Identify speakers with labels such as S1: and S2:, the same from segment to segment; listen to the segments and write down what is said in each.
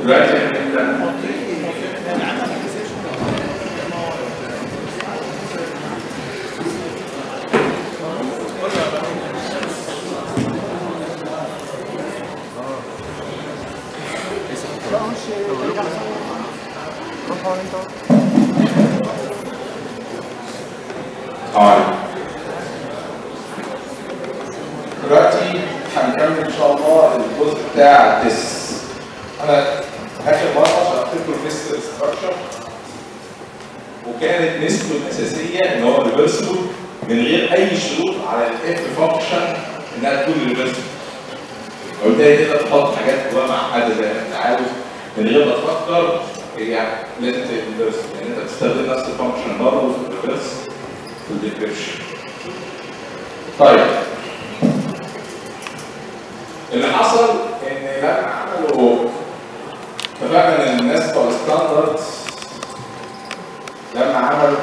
S1: دلوقتي احنا طيب دلوقتي هنكمل ان شاء الله الجزء بتاع التس انا اخر مره شرحت لكم التست ستراكشر وكانت نسبته الاساسيه ان هو ريفرسبل من غير اي شروط على الاف فانكشن انها تكون ريفرسبل وبالتالي تقدر تحط حاجات جواها مع حد زي ما انت عاوز من غير ما تفكر هي لازم تبقى ريفرس لان انت بتستخدم نفس الفانكشن برضه في الريفرس في الديكريبشن طيب اللي حصل ان لما عملوا اتفقنا ان الناس بتوع الستاندرد لما عملوا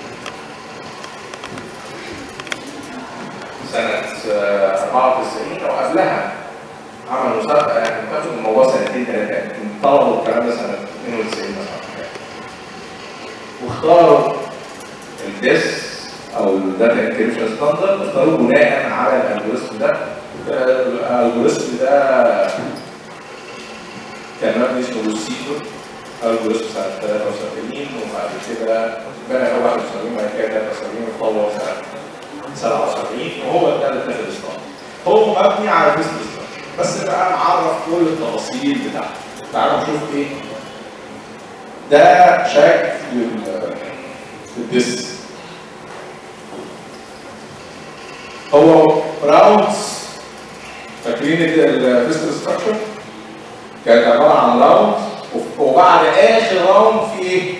S1: سنة آه، 94 أو قبلها عملوا مسابقة يعني فاتوا الموضوع سنتين ثلاثة يعني طلبوا الكلام ده سنة 92 مثلا واختاروا الديس او الداتا انكريبشن ستاندرد اختاروه بناء على الالجوريثم ده الالجوريثم ده كان مبني اسمه لوسيتو الجوريثم سنه 73 وبعد كده بنى اول 71 وبعد كده 73 واتطور سنه 77 وهو ده اللي اتاخد ستاندرد هو مبني على بيزنس ستراكشر بس بقى معرف كل التفاصيل بتاعته تعالوا نشوف ايه ده شكل ال- الديس هو راوندز فاكرين الفيستر ستراكشر كانت عباره عن راوند وبعد اخر راوند في ايه؟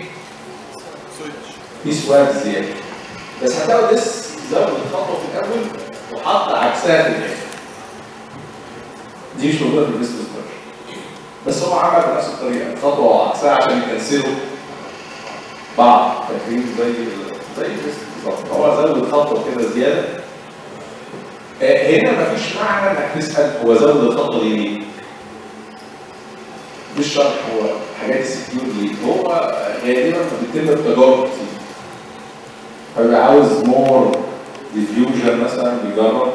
S1: في سواد زياده بس هتلاقوا لسه زود الخطوه في الاول وحط عكسها في الاخر دي مش موجوده في الفيستر ستراكشر بس هو عمل بنفس الطريقه خطوه وعكسها عشان يكنسلوا بعض فاكرين زي ال- زي الفيستر بالظبط هو زود الخطوه كده زياده آه، هنا مفيش معنى انك تسال هو زود الخطوه دي ليه؟ مش شرط هو حاجات سكيور ليه؟ هو غالبا ما بيتم التجارب كتير فبيبقى عاوز مور ديفيوجن مثلا بيجرب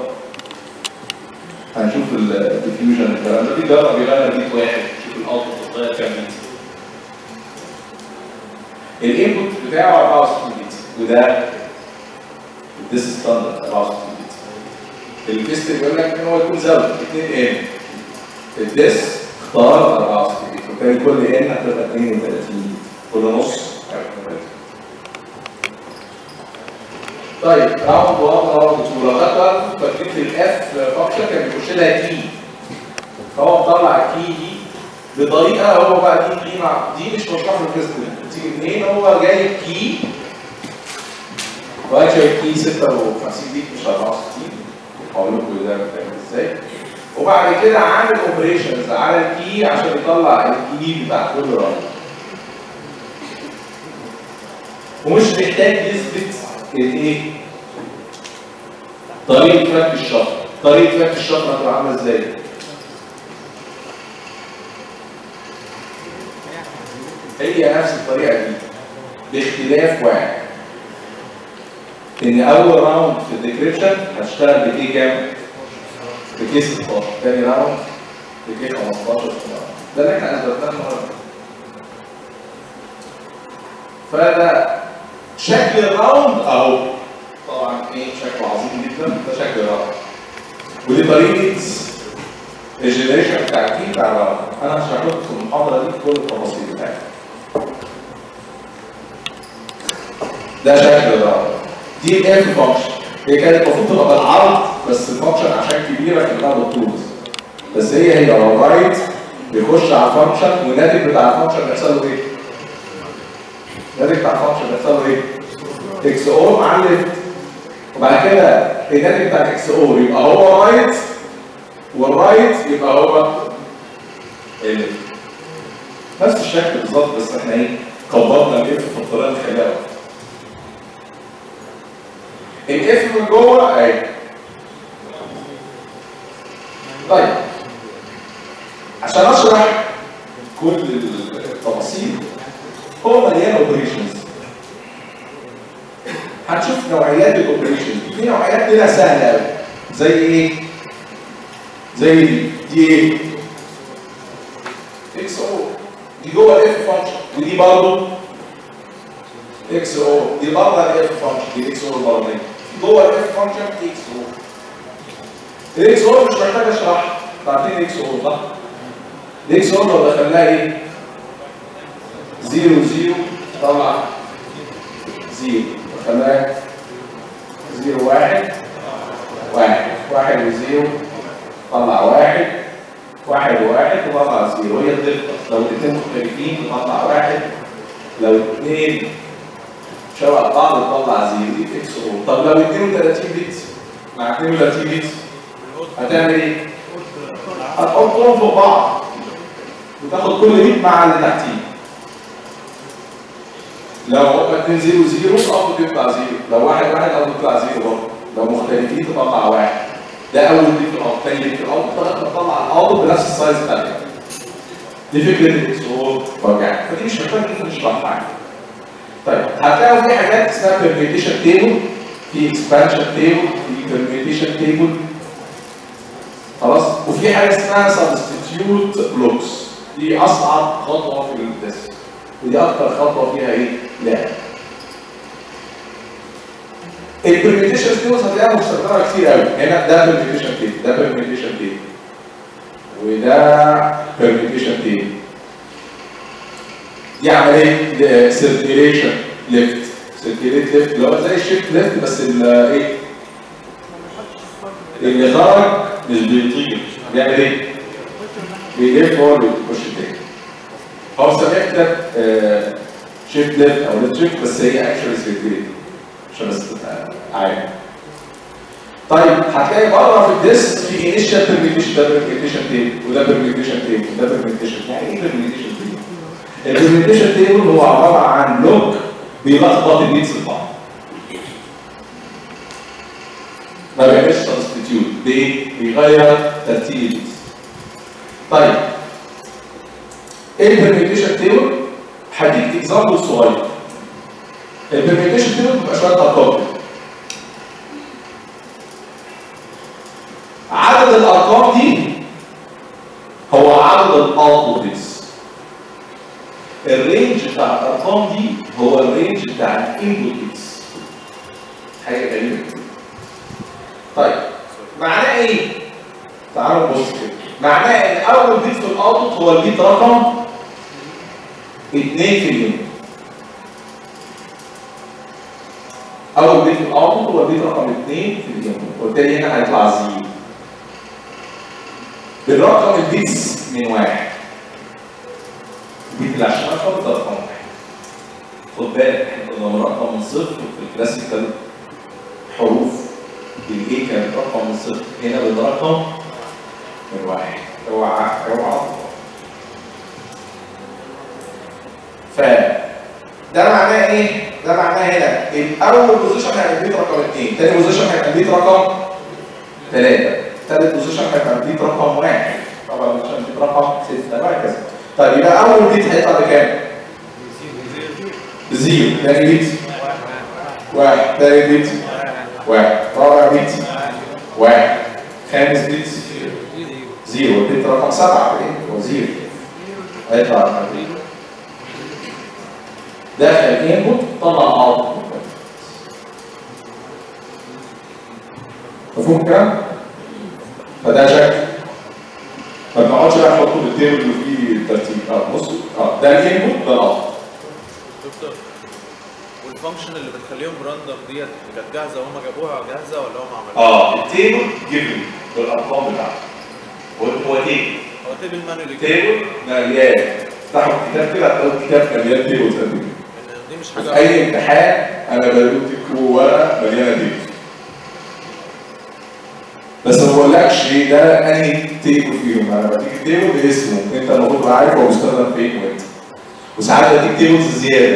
S1: هنشوف الديفيوجن الكلام ده بيجرب يغير بيت واحد يشوف الاوتبوت اتغير كام بيت الانبوت بتاعه 64 بيت وده الديس ستاندرد 64 بيت التيست بيقول لك ان هو يكون زود 2 ان الديس اختار 64 بيت وبالتالي كل ان هتبقى 32 كل نص هيبقى 32. طيب راوند 1 راوند 2 لو خدت بالك فاكرين في الاف فانكشن كان بيخش لها كي فهو مطلع الكي دي بطريقه هو بقى دي دي مع دي مش مشروع في الكيست بتيجي منين هو جايب كي واكشن كي 56 بيت مش 64 هقول لكم ده بتعمل ازاي وبعد كده عامل اوبريشنز على الكي عشان يطلع الكي بتاع كل راوند ومش محتاج يثبت الايه طريقه فك الشفره طريقه فك الشفره هتبقى عامله ازاي هي نفس الطريقه دي باختلاف واحد ان اول راوند في الديكريبشن هتشتغل بكي كام؟ بكي 16 تاني راوند بكي 15 ده اللي احنا اثبتناه النهارده فده شكل الراوند اهو طبعا ايه شكله عظيم جدا ده شكل الراوند ودي طريقه الجنريشن بتاع الكي بتاع الراوند انا هشرح لكم في المحاضره دي كل التفاصيل بتاعتها ده شكل الراوند دي الاف فانكشن هي كانت المفروض تبقى بالعرض بس الفانكشن عشان كبيره كانها بالطول بس هي هي لو رايت بيخش على الفانكشن والناتج بتاع الفانكشن بيحصل له ايه؟ الناتج بتاع الفانكشن بيحصل له ايه؟ اكس او مع الليفت وبعد كده الناتج بتاع اكس او يبقى هو رايت والرايت يبقى هو الليفت نفس الشكل بالظبط بس احنا ايه؟ كبرنا الاف في الطريقه الخياليه الاف من جوه اهي طيب عشان اشرح كل التفاصيل هو مليان اوبريشنز هنشوف نوعيات الاوبريشنز في نوعيات كده سهله قوي زي ايه؟ زي دي دي ايه؟ اكس او دي جوه الاف فانكشن ودي برضه اكس او دي بره الاف فانكشن دي اكس او البرانيه جوه الاف فانكشن دي اكس او الاكس او مش محتاج اشرحها عارفين اكس او صح؟ الاكس او لو دخلناها ايه؟ زيرو زيرو طلع زيرو دخلناها زيرو واحد واحد واحد وزيرو طلع واحد واحد وواحد تطلع زيرو هي الدقة لو الاثنين مختلفين تطلع واحد لو الاثنين شبه بعض تطلع زيرو دي اكس او طب لو 32 بت مع 32 بت هتعمل ايه؟ هتحطهم فوق بعض وتاخد كل بيت مع اللي تحتيه لو هما 2 0 0 الأرض تطلع 0 لو واحد واحد الأرض تطلع 0 برضه لو مختلفين تطلع واحد ده أول بيت في الأرض تاني بيت في الأرض لغاية ما تطلع الأرض بنفس السايز بتاعتها دي فكرة الإكسور وجع فدي مش محتاج إن نشرحها يعني. طيب هتلاقوا في حاجات اسمها permutation تيبل في expansion تيبل في permutation تيبل خلاص وفي حاجه اسمها substitute blocks دي اصعب خطوه في التست ودي اكتر خطوه فيها ايه؟ لعب البرميتيشن تيبلز هتلاقيها مستخدمه كتير قوي هنا ده برميتيشن تيبل ده برميتيشن تيبل وده برميتيشن تيبل دي عمليه سيركيليشن ليفت سيركيليت ليفت اللي هو زي الشيفت ليفت بس ايه اللي خرج مش بيطير بيعمل ايه؟ بيلف هو اللي بيخش تاني هو سميها كتاب شيفت ليفت او ليفت شيفت بس هي اكشن سيركيليت عشان بس تبقى عارف طيب هتلاقي بره في الديسك في انيشال برميتيشن ده برميتيشن تيبل وده برميتيشن تيبل وده برميتيشن يعني ايه برميتيشن تيبل؟ البرميتيشن تيبل هو عباره عن بلوك بيلخبط البيتس في بعض ما بيعملش سبستيتيوت ليه؟ بيغير ترتيب البيتس طيب ايه البرميتيشن تيبل؟ هديك اكزامبل صغير البرميتيشن تيبل بيبقى شويه ارقام عدد الارقام دي هو عدد الاوتبوتس الرينج بتاع الارقام دي هو الرينج بتاع الانبوتس حاجه غريبه طيب معناه ايه تعالوا نبص كده معناه ان اول بيت في الاوتبوت هو البيت رقم 2 في اليوم اول بيت في الاوتبوت هو البيت رقم 2 في اليوم وبالتالي هنا هيطلع زيرو بالرقم البيتس من واحد البيت اللي عشان ارقم ده رقم واحد خد بالك احنا كنا بنرقم من صفر في الكلاسيكال حروف الايه كانت رقم من صفر هنا بالرقم من واحد اوعى اوعى ف ده معناه ايه؟ ده معناه هنا الاول بوزيشن هيبقى البيت رقم اثنين، ثاني بوزيشن هيبقى البيت رقم ثلاثه، ثالث بوزيشن هيبقى البيت رقم واحد، طبعا بوزيشن البيت رقم سته وهكذا. طيب يبقى اول بيت هيطلع بكام؟ زيرو، ثاني بيت واحد، ثالث بيت واحد، رابع بيت واحد، خامس بيت زيرو، البيت رقم سبعه هو زيرو. هيطلع رقم زيرو. داخل انبوت طلع اوتبوت مفهوم الكلام؟ فده شكل ما بنقعدش بقى نحطه بالتيبل اللي فيه الترتيب اه بصوا اه ده الانبوت ده الاوتبوت
S2: دكتور والفانكشن اللي بتخليهم راندر ديت كانت جاهزه وهم جابوها جاهزه ولا هم عملوها؟
S1: اه التيبل جيفن بالارقام بتاعته هو هو تيبل
S2: هو تيبل مانولي كده
S1: تيبل مليان افتحوا الكتاب كده هتلاقوا الكتاب مليان تيبلز قد كده
S2: إن دي مش
S1: في
S2: حاجه
S1: اي امتحان انا بديك ورقه مليانه تيبل بس ما بقولكش ده انهي تيبل فيهم انا بديك التيبل باسمه انت المفروض تبقى عارف هو بيستخدم فين وانت وساعات بديك تيبلز زياده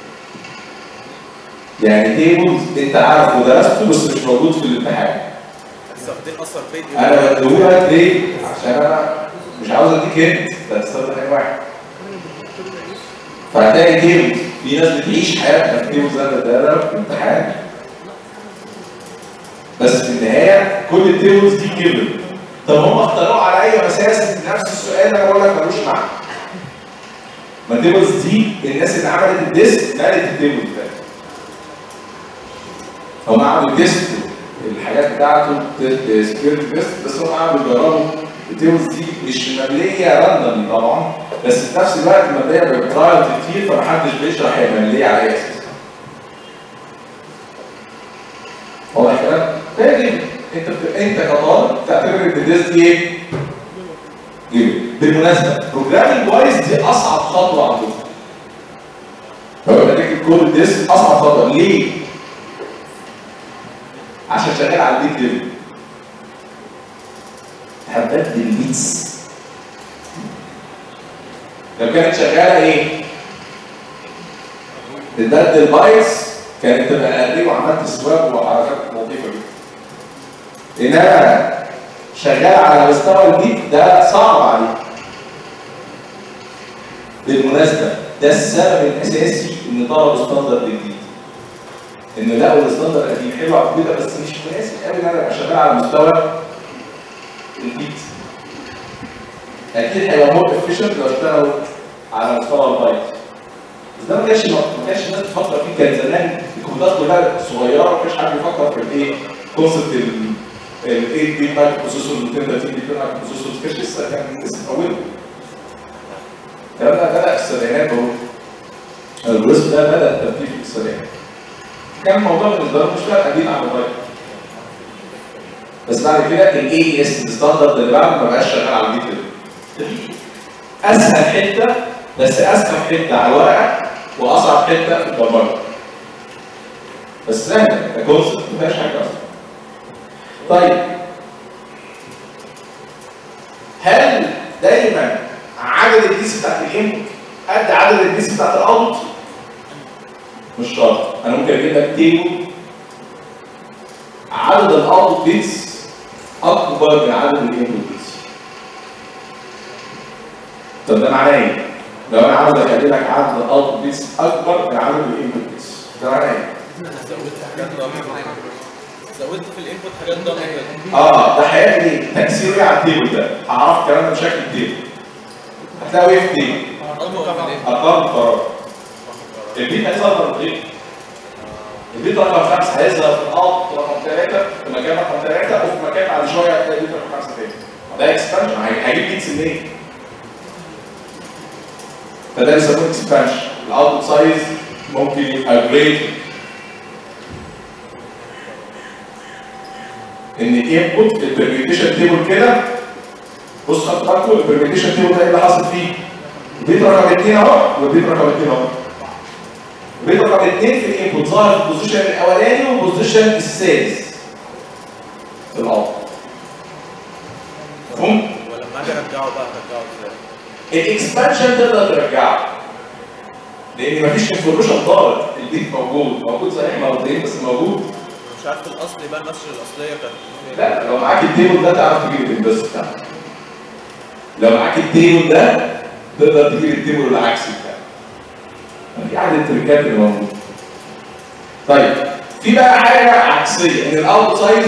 S1: يعني تيبلز انت عارفه ودرسته بس مش موجود في الامتحان
S2: واخدين اصلا فيديو
S1: انا بديهولك ليه؟ عشان انا مش عاوز اديك انت انت هتستخدم اي واحد فهتلاقي تيبل في ناس بتعيش حياتها في تيبل زي ده ده في امتحان بس في النهايه كل التيبلز دي جيفن طب هم اختاروه على اي اساس نفس السؤال اللي انا بقول لك ملوش معنى ما التيبلز دي الناس اللي عملت الديسك نقلت التيبل ده هم عملوا تيست الحاجات بتاعته سكيورتي تيست بس هم عملوا يجربوا التيبلز دي مش مبنيه راندوملي طبعا بس في نفس الوقت مبنيه بترايل كتير فمحدش بيشرح هي مبنيه على اي اساس واضح الكلام؟ تاني انت بت- انت كطالب تعتبر ان الديسك دي ايه؟ جيم بالمناسبه بروجرامينج وايز دي اصعب خطوه عندكم هو بديك الكود ديسك اصعب خطوه ليه؟ عشان شغال على البيت ليفل هبدل البيتس لو كانت شغاله ايه؟ تبدل بايتس كانت تبقى قريب وعملت سواب وحركات لطيفه جدا انما شغال على مستوى البيت ده صعب عليه بالمناسبه ده السبب الاساسي ان طلبوا ستاندرد جديد ان لقوا الستاندرد قديم حلو على الكمبيوتر بس مش مناسب قوي ان انا ابقى شغال على مستوى البيت اكيد هيبقى مور افيشنت لو اشتغلوا على مستوى البايت بس ده ما كانش ما كانش الناس بتفكر فيه كان زمان الكمبيوترات كلها صغيره ما كانش حد بيفكر في الايه كونسبت ال 8 بي مايكرو بروسيسور وال 32 بي مايكرو بروسيسور ما كانش لسه كان لسه في اوله الكلام ده بدا في السبعينات اهو الجزء ده بدا التنفيذ في السبعينات كان الموضوع بالنسبه لهم مش فارق قديم عن الموبايل بس بعد كده الاي اس الستاندرد اللي بعده ما بقاش شغال على البيت كده اسهل حته بس اسهل حته على الورقه واصعب حته في البرمجه بس سهل ككونسبت ما فيهاش حاجه اصلا طيب هل دايما عدد البيس بتاعت الانبوت قد عدد البيس بتاعت الاوت؟ مش شرط انا ممكن اجيب لك تيبل عدد الاوت بيتس اكبر من عدد الانبوت بيتس طب ده معناه ايه؟ لو انا عاوز اخلي لك عدد الاوت بيتس اكبر من عدد الانبوت بيتس ده معناه ايه؟
S2: زودت حاجات ضمن زودت في الانبوت حاجات ضمن كده
S1: اه ده هيعمل ايه؟ تاثيره ايه على التيبل ده؟ هعرف الكلام ده بشكل التيبل هتلاقوا ايه في التيبل؟
S2: اطبق من ايه؟
S1: ارقام القرار البيت هيظهر مرتين البيت رقم خمسه هيظهر في الاوت رقم ثلاثه في مكان رقم ثلاثه وفي مكان بعد شويه هتلاقي البيت رقم خمسه تاني ده اكسبانشن هيجيب بيتس منين؟ فده بيسموه اكسبانشن الاوتبوت سايز ممكن يبقى جريت ان الانبوت في البرميتيشن تيبل كده بص خدت بالكم البرميتيشن تيبل ده ايه اللي حاصل فيه؟ البيت رقم اثنين اهو والبيت رقم اثنين اهو البيت رقم اثنين في الانبوت ظاهر في البوزيشن الاولاني والبوزيشن السادس في الاوت مفهوم؟
S2: ولما اجي ارجعه بقى ارجعه ازاي؟
S1: الاكسبانشن تقدر ترجعه لان مفيش انفورميشن ضارت البيت موجود موجود صحيح مرتين بس موجود
S2: أنا مش عارف الاصلي بقى النسخه الاصليه كانت فين.
S1: لا لو معاك التيبل ده تعرف تجيب الانفرس بتاعه لو معاك التيبل ده تقدر تجيب التيبل العكسي بتاعه في عدد التركات اللي موجوده طيب في بقى حاجه عكسيه ان الاوت سايز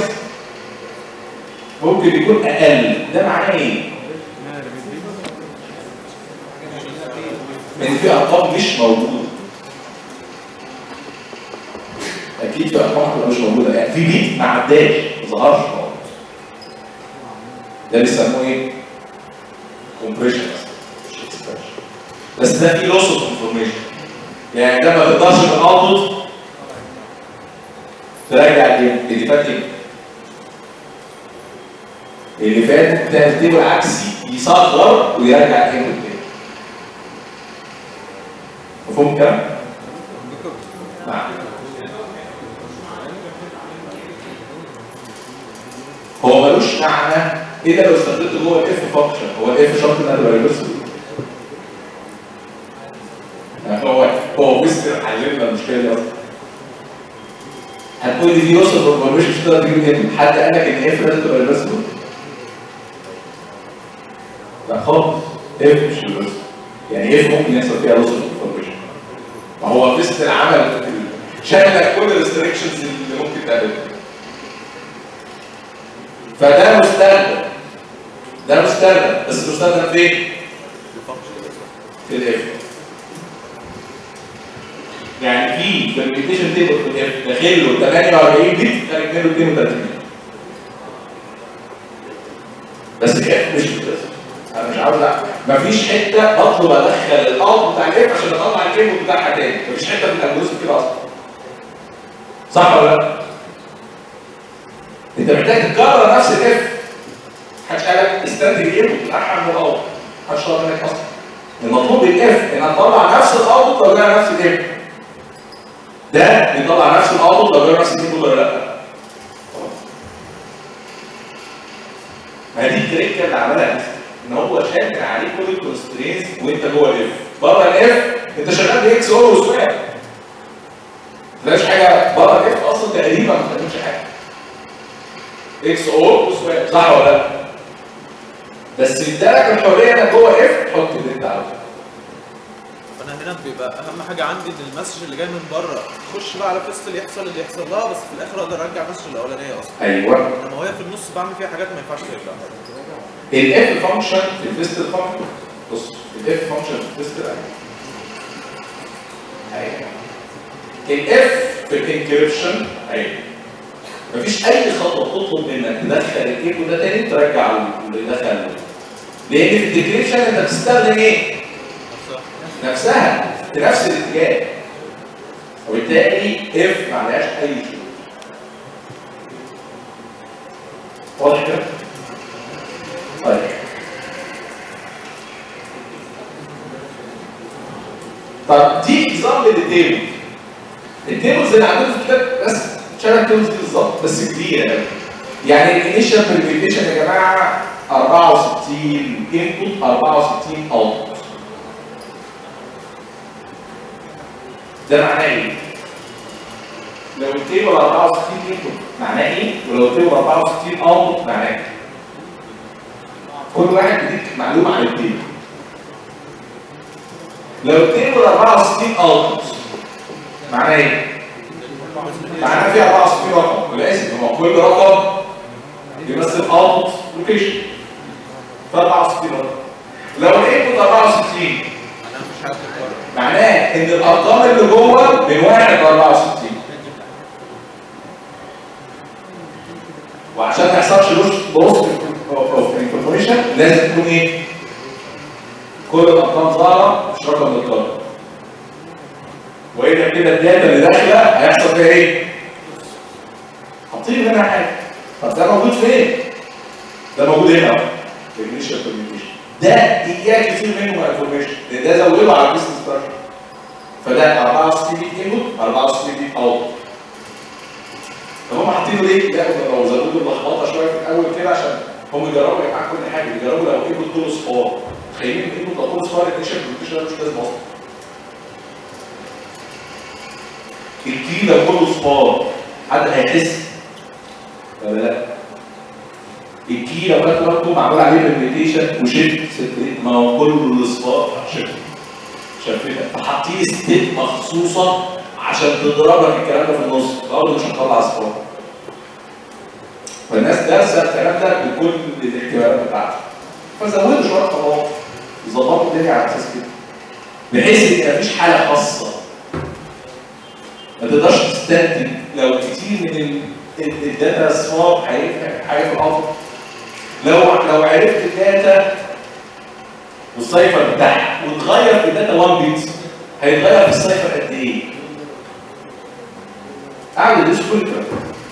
S1: ممكن يكون اقل ده معناه ايه؟ ان في ارقام مش موجوده اكيد في ارقام هتبقى مش موجوده يعني في بيت ما عداش ما ظهرش خالص ده بيسموه ايه؟ كومبريشن مش اكسبريشن بس ده فيه لوس اوف انفورميشن يعني ده ما تقدرش من الاوتبوت تراجع ايه؟ اللي فات ايه؟ اللي فات ترتيبه العكسي يصغر ويرجع تاني تاني مفهوم الكلام؟ نعم هو ملوش معنى الا لو استخدمته جوه الاف فانكشن هو الاف شرط انها تبقى ريفرسبل يعني هو هو ويستر حللنا المشكله دي اصلا هتقول لي دي وصل انفورميشن مش هتقدر تجيب منين حد قال لك ان اف لازم تبقى ريفرسبل لا خالص اف مش ريفرسبل يعني اف ممكن يحصل فيها وصل انفورميشن ما هو فيست العمل شامل كل الريستريكشنز اللي ممكن تقابلها فده مستخدم ده مستخدم بس مستخدم فين؟
S2: الفانكشن
S1: في الاف يعني في فيرمنتيشن تيبل في الاف داخل له 48 بت خارج منه 32 بس الاف مش بتقدر. انا مش عاوز أعمل- مفيش حته بطلب ادخل الاوت بتاع الاف عشان اطلع الكيبل بتاعها تاني مفيش حته في الالجوريزم كده اصلا صح ولا لا؟ انت محتاج تكرر نفس الاف محدش قال لك استنتج الكيبل بتاعها من الاوت محدش طلب منك اصلا المطلوب بالاف ان اطلع نفس الاوتبوت لو جاي نفس الاف ده بيطلع نفس الاوتبوت لو جاي نفس الانبوت ولا لا ما دي التركه اللي عملها نفسي. ان هو شامل عليه كل الكونسترينز وانت جوه الاف بره الاف انت شغال باكس اور وسكوير مفيش حاجه بره الاف اصلا تقريبا ما بتعملش حاجه اكس اور وسكوير صح ولا لا؟ بس ادالك الحريه انك جوه اف تحط اللي انت عاوزه
S2: فانا هنا بيبقى اهم حاجه عندي ان المسج اللي جاي من بره تخش بقى على فيستل يحصل اللي يحصل لها بس في الاخر اقدر ارجع المسج الاولانيه اصلا
S1: ايوه
S2: انما وهي في النص بعمل فيها حاجات ما ينفعش ترجع
S1: الاف فانكشن في الفيستل فانكشن بص الاف فانكشن في الفيستل اهي الاف في الانكريبشن اهي مفيش اي خطوه تطلب منك تدخل الايكو ده تاني ترجع اللي دخل لان في الديكريبشن انت بتستخدم ايه؟ نفسها في نفس الاتجاه وبالتالي اف ما عليهاش اي شيء واضح كده؟ طيب طب دي اكزامبل للتيبل التيبلز اللي عندنا في الكتاب بس شبه التيبلز دي بالظبط بس كبيره قوي يعني الانيشال بريفيتيشن يا جماعه 64 انبوت 64 اوتبوت ده معناه ايه؟ لو التيبل 64 انبوت معناه ايه؟ ولو التيبل 64 اوتبوت معناه ايه؟ كل واحد بيديك معلومه عن التيبل لو التيبل 64 اوتبوت معناه ايه؟ معناه فيه 64 رقم ولازم هو كل رقم يمثل اوتبوت لوكيشن ف 64 رقم لو الانبوت 64
S2: انا مش حاجه بره
S1: معناه ان الارقام اللي جوه من 1 ل 64 وعشان ما يحصلش لوش بوست اوف انفورميشن لازم تكون ايه؟ كل الارقام ظاهره مش رقم متكرر والا كده الداتا اللي داخله هيحصل فيها ايه؟ حاطين منها حاجه طب ده موجود فين؟ ده موجود هنا اهو في الانيشال كوميونيكيشن ده اياك كتير منه من الانفورميشن لان ده زوده على البيزنس ستراكشر فده 64 بيت انبوت 64 بيت اوت طب هم حاطينه ليه؟ لا هم لو زودوا اللخبطه شويه في الاول كده عشان هم بيجربوا يا جماعه كل حاجه بيجربوا لو انبوت كله صفار تخيلين الانبوت لو كله صفار الانيشال كوميونيكيشن ده مش لازم اصلا الكي لو كله صفار حد هيحس ولا لا؟ الكي لو كانت برضه معمول عليه برميتيشن وشيفت سيبريت ما هو كله الاصفار شيفت شايفين فحاطين ستيب مخصوصه عشان تضرب لك الكلام ده في النص برضه مش هتطلع اصفار فالناس دارسه الكلام ده بكل الاحتمالات بتاعته فزودوا شويه خطوات يظبطوا الدنيا على اساس كده بحيث ان مفيش حاله خاصه ما تقدرش تستنتج لو كتير من ال- ال- الداتا اصفار هيفرق حاجه في الامر لو لو عرفت الداتا والسايفر بتاعها وتغير في الداتا 1 بيت هيتغير في السايفر قد ايه؟ اعمل ديش كل كده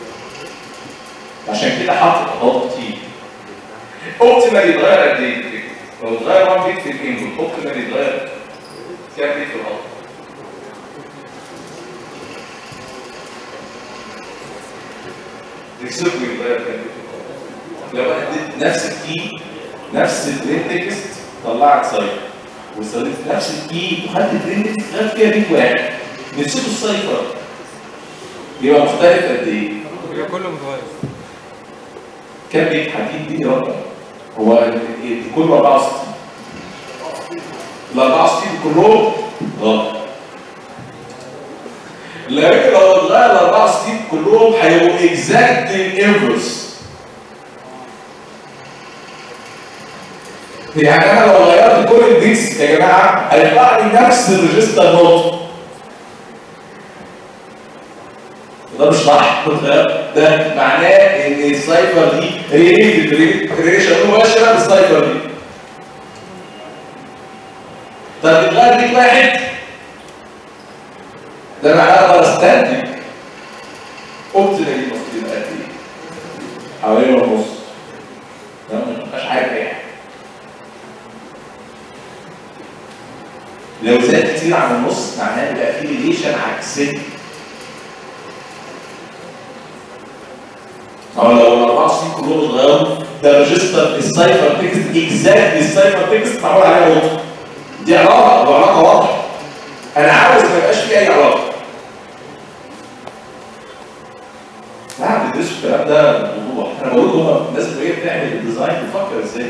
S1: عشان كده حاطط خطوات كتير اوبتيمال يتغير قد ايه؟ لو اتغير 1 بيت في الانبوت اوبتيمال يتغير كام بيت في الاوت؟ السيركل يتغير كام بيت في الاوت؟ لو انا اديت نفس الكي نفس البرين تكست طلعت سايفر واستخدمت نفس الكي وخدت البرين تكست غير فيها بيت واحد نسيت السايفر يبقى مختلف قد ايه؟
S3: يبقى كله متغير
S1: كام بيت حديد دي رقم هو ال- ال- كله 64 ال 64 كلهم غلط لكن لو اتغير ال 64 كلهم هيبقوا اكزاكت انفرس يعني انا لو غيرت كل البيتس يا جماعه هيطلع لي نفس الريجستر نوت ده مش صح ده معناه ان السايفر دي ريليتد ريليشن مباشره بالسايفر دي طب اتغير بيت واحد ده معناه اقدر استنتج قمت لي المفروض يبقى قد ايه؟ حوالي ونص ده مش حاجه يعني لو زاد كتير عن النص معناه يبقى في ريليشن عكسي طبعا لو ال 64 كلهم اتغيروا ده ريجستر السايفر تكست اكزاكت السايفر تكست معمول عليها نقطه دي علاقه دي علاقه واضحه انا عاوز ما يبقاش في اي علاقه لا بتدرسوا الكلام ده بوضوح انا بقول لهم الناس اللي هي بتعمل الديزاين بتفكر ازاي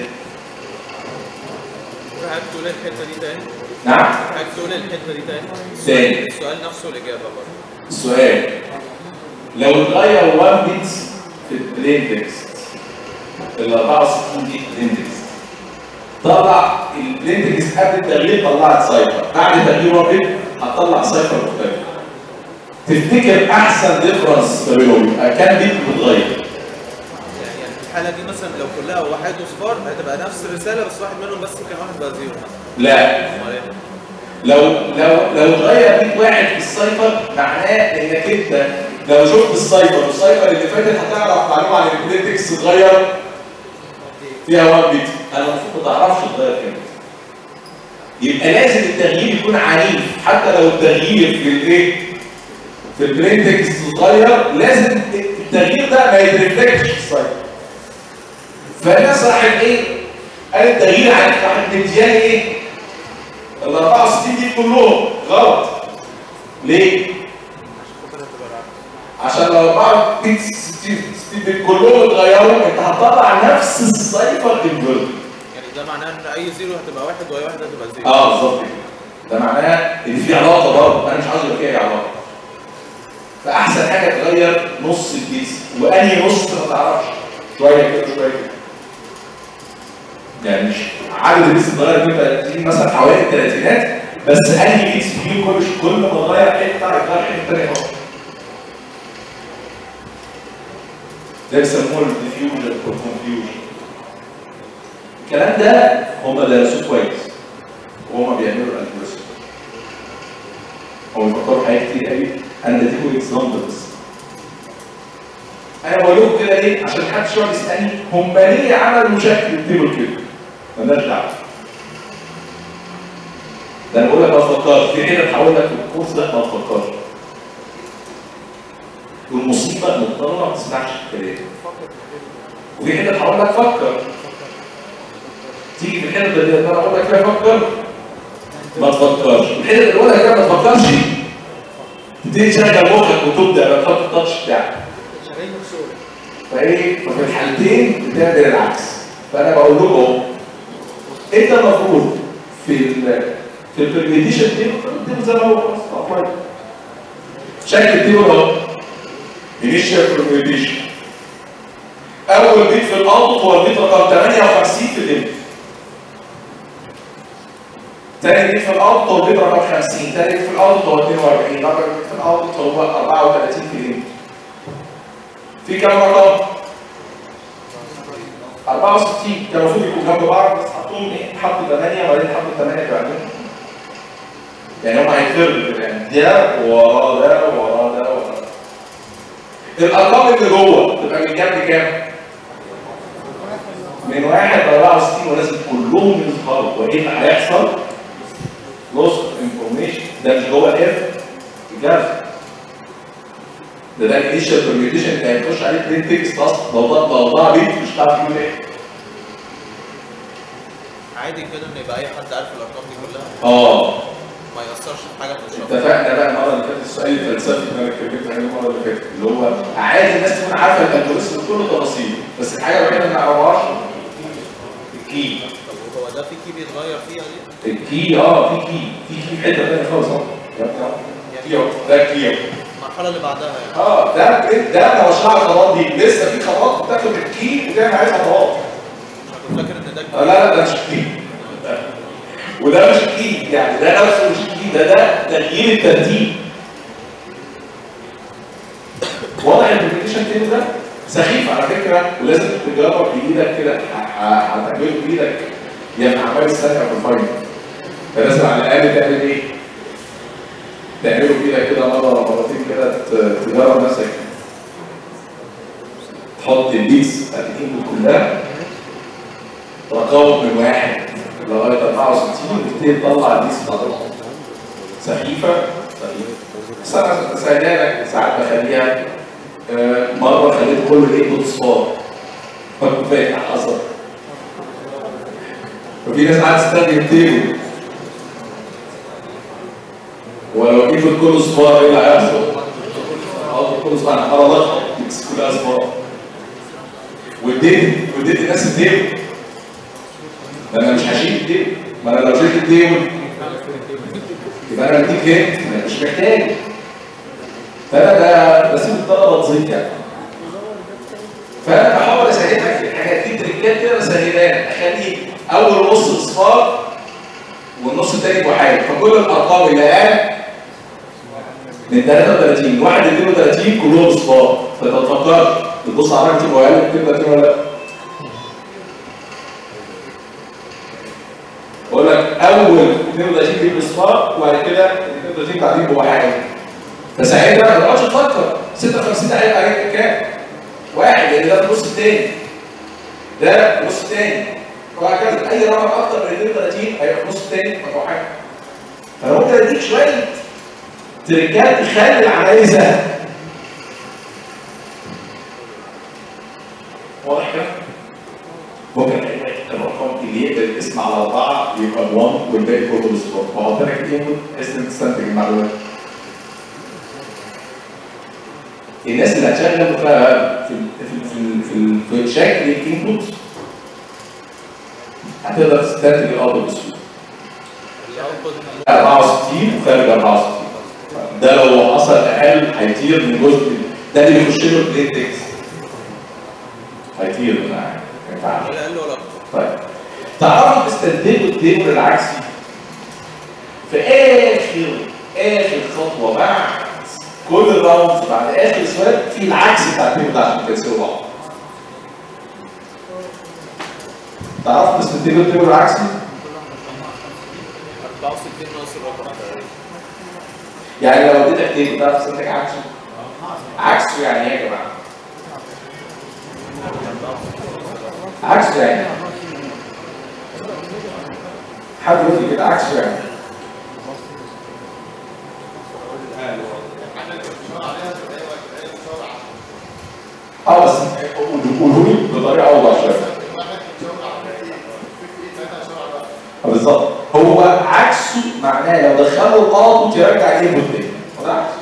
S2: حضرتك تقول الحته دي تاني
S1: نعم
S2: حضرتك تقول الحته دي تاني
S1: تاني
S2: السؤال نفسه الاجابه برضه
S1: السؤال لو اتغير 1 بيت في البلين تكست ال 64 بيت بلين تكست طلع البلين تكست قبل التغيير طلعت سايفر بعد تغيير 1 بيت هتطلع سايفر مختلف تفتكر احسن ديفرنس ما بينهم يبقى كام بيت بتتغير
S2: يعني يعني في الحاله دي مثلا لو كلها واحد وصفار هتبقى نفس الرساله بس واحد منهم بس كان واحد بقى زيرو مثلا
S1: لا
S2: امال ايه؟
S1: لو لو لو اتغير بيت واحد في السايفر معناه انك انت لو شفت السايفر والسايفر اللي فاتت هتعرف معلومه عن البلين تكست اتغير فيها 1 بيت انا المفروض ما تعرفش اتغير كام يبقى لازم التغيير يكون عنيف حتى لو التغيير في الايه في البلين تكست اتغير لازم التغيير ده ما يترفلكتش في السايفر فالناس راحت ايه قال التغيير عنيف راحت مدياني ايه ال 64 دي كلهم غلط ليه؟ عشان لو 64 60 كلهم اتغيروا انت هتطلع نفس السايفر انفيرتد
S2: يعني ده معناه ان اي زيرو هتبقى واحد واي واحد هتبقى زيرو
S1: اه بالظبط كده ده معناه ان في علاقه برضه انا مش عاوز يبقى فيها علاقه فاحسن حاجه تغير نص الكيس وانهي نص ما تعرفش شويه كده شويه كده يعني مش عدد البيس اتغير بيبقى تيجي مثلا حوالي الثلاثينات بس انهي بيس فيهم كل كل ما تغير حته يتغير حته ثانيه خالص ده بيسموه الديفيوجن والكونفيوجن الكلام ده هم درسوه كويس وهم بيعملوا الالجوريثم هم بيفكروا حاجات كتير قوي انا بديكم اكزامبل بس انا بقول لكم كده ليه؟ عشان محدش يقعد يسالني هم ليه عملوا شكل التيبل كده؟ مالناش دعوه ده انا بقول لك ما تفكرش في حته هقول لك في الكورس ده ما تفكرش والمصيبه ان الطلبه ما تسمعش الكلام وفي حته هقول لك فكر تيجي في الحته اللي انا اقول لك فيها فكر ما تفكرش الحته اللي بقول لك فيها ما تفكرش تبتدي تشغل مخك وتبدا بقى تحط التاتش بتاعك فايه ففي الحالتين بتعمل العكس فانا بقول لكم اهو انت المفروض في ال في البرميتيشن تيبل التيبل زي ما هو خلاص أوفلاين. شكل التيبل اهو انيشال برميتيشن اول بيت في الاوت هو البيت رقم 58 في الانت تاني بيت في الاوت هو البيت رقم 50 تاني بيت في الاوت هو 42 رابع بيت في الاوت هو 34 في الانت في كام رقم؟ 64 كان المفروض يكونوا جنب بعض بس حطوهم ايه؟ حطوا 8 وبعدين حطوا 8 كمان يعني هم هيتفرقوا كده يعني ده وراه ده وراه ده وراه ده الارقام اللي جوه تبقى من جنب كام؟ من واحد ل 64 ولازم كلهم يظهروا وايه اللي هيحصل؟ لوس انفورميشن ده مش جوه الاف الجهاز ده ده الانيشال برميتيشن اللي هيخش عليه بلين تكست اصلا لو ضاع لو ضاع بيت مش هتعرف تقول ايه
S2: عادي كده ان يبقى اي حد عارف الارقام دي كلها
S1: اه
S2: ما ياثرش في حاجه في الشغل
S1: اتفقنا بقى المره اللي فاتت السؤال الفلسفي اللي انا اتكلمت عليه المره اللي فاتت اللي هو عايز الناس تكون عارفه الالجوريثم بكل تفاصيله بس الحاجه الوحيده اللي ما نعرفهاش الكي
S2: طب هو ده في كي بيتغير فيها دي؟
S1: الكي اه في كي في كي في حته ثانيه خالص اهو يا ابني اهو. كي اهو ده كي اهو
S2: المرحله اللي بعدها يعني
S1: اه ده ده انا بشرح الخطوات دي لسه في خطوات بتاخد الكي وتعمل عليه خطوات
S2: انا كنت فاكر ان ده
S1: آه، لا لا ده مش كي وده مش كي يعني ده نفسه مش كي ده ده تغيير الترتيب واضح البرزنتيشن تيم ده سخيف على فكره ولازم تجرب بايدك كده ه- ه- هتعمله بايدك يا في اعمال السنه او في الفاينل فلازم على الاقل تعمل ايه؟ تعمله بايدك كده مره ولا مرتين كده ت- تجرب نفسك تحط البيس بتاعت الانبوت كلها رقم من واحد لغايه 64 وتبتدي تطلع البيس بتاعتك سخيفه سخيفه بس انا بسهلها لك ساعات بخليها آه، مره خليت كل الانبوت صفار فاهم حصل وفي ناس عايز تستخدم تيبل ولو الانبوت كله صفار ايه اللي هيحصل؟ الانبوت كله صفار انا هغلط اكس كلها صفار واديت واديت الناس التيبل ده انا مش هشيل التيبل ما انا لو شلت التيبل يبقى انا بديك هنت أنا مش محتاج فانا ده بسيب الطلبه تزيد يعني فانا بحاول اسهلها في الحاجات دي تريكات كده بسهلها اخلي اول نص اصفار والنص التاني بوحايد فكل الارقام اللي اقل من 33 واحد 32 كلهم اصفار فانت تفكر تبص على رقم اقل من 32 ولا لا بقول لك اول 32 دي باصفار وبعد كده 32 بعدين بوحايد فساعتها ما تقعدش تفكر 56 ده هيبقى هيبقى كام؟ واحد لان ده النص التاني ده النص التاني وهكذا اي رقم اكتر من 32 هيبقى النص التاني ما حاجه فانا ممكن اديك شويه تريكات تخلي العمليه سهله واضح كده؟ ممكن ألاقي الرقم اللي يقبل الاسم على اربعه يبقى ب 1 والباقي كله بالصفر فاحط لك الانبوت بحيث انك تستنتج المعلومات الناس اللي هتشغل فيها في في في في, في شكل الانبوت هتقدر تستنتج الاوتبوت بسهوله
S2: الاوتبوت
S1: 64 وخارج 64 ده لو حصل اقل هيطير من جزء ده اللي بيخش له البلاي تكست هيطير من ما ينفعش
S2: ولا اقل ولا اكتر
S1: طيب تعرفوا تستنتجوا التيبل العكسي في اخر اخر خطوه بعد كل الراوندز بعد اخر سؤال في العكس بتاع التيبل ده عشان تكسروا بعض تعرفوا تستنتجوا التيبل العكسي
S2: 64 ناقص الرقم تقريبا
S1: يعني لو اديتك تيبل تعرف تستنتج عكسه عكسه يعني ايه يا جماعه عكسه يعني حد يقول لي كده عكسه يعني اه بس قولوا لي بطريقه اوضح شويه آه، بالظبط هو عكسه معناه لو دخلوا الاوتبوت يرجع الانبوت تاني وده عكسه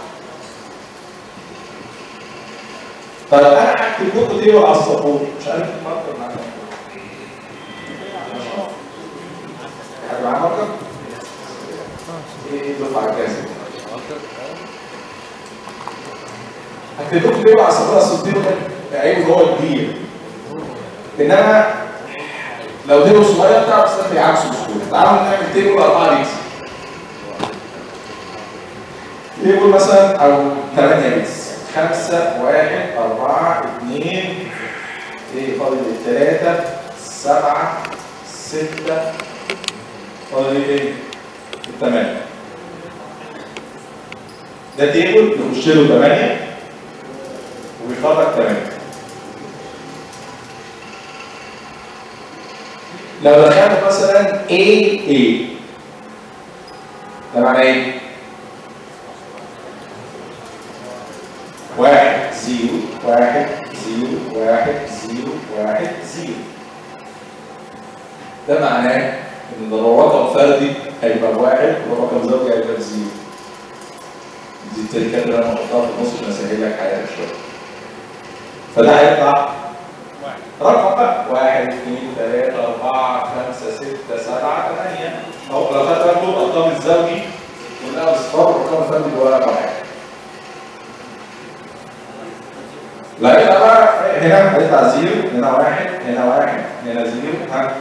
S1: طيب انا هكتب لكم تيبل على السبورت مش عارف الماركر معانا حد معاه ماركر؟ ايه دفعه كذا هكتب لكم تيبل على السبورت اصل التيبل ده عيبه ان هو كبير انما لو تيبل صغير تعرف تستنتج عكسه بسهوله تعالوا نعمل تيبل 4 بيكس تيبل مثلا او 8 بيكس 5 1 4 2 ايه فاضل 3 7 6 فاضل ايه تاني؟ 8 ده تيبل يخش له 8 وبيخرج 8 لو دخلت مثلا A A ده معناه ايه؟ واحد زيرو واحد زيرو واحد زيرو واحد زيرو ده معناه ان لو رقم فردي هيبقى بواحد ورقم زوجي هيبقى بزيرو دي التركات اللي انا بحطها في النص عشان اسهل لك حياتك شويه فده هيطلع رقم بقى واحد اثنين ثلاثة أربعة خمسة ستة سبعة ثمانية أهو لو خدت بالكم الأرقام الزوجي كلها بصفار والرقم الفردي اللي هو رقم واحد هتطلع زيرو هنا واحد هنا واحد هنا زيرو ها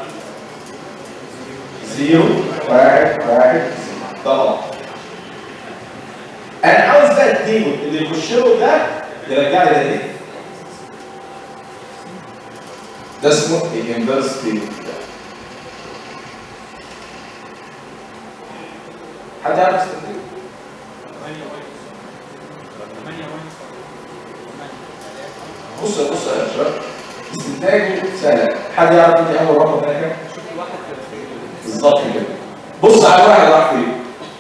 S1: زيرو واحد واحد زيرو طبعا انا عاوز بقى التيبل اللي يخش له ده يرجع لي ده ايه؟ ده اسمه الانفرس تيبل حد يعرف يستنتج؟ بص بص يا شباب استنتاجه سهل حد يعرف يدي اول رقم ده كام؟ بالظبط كده بص على الواحد راح فين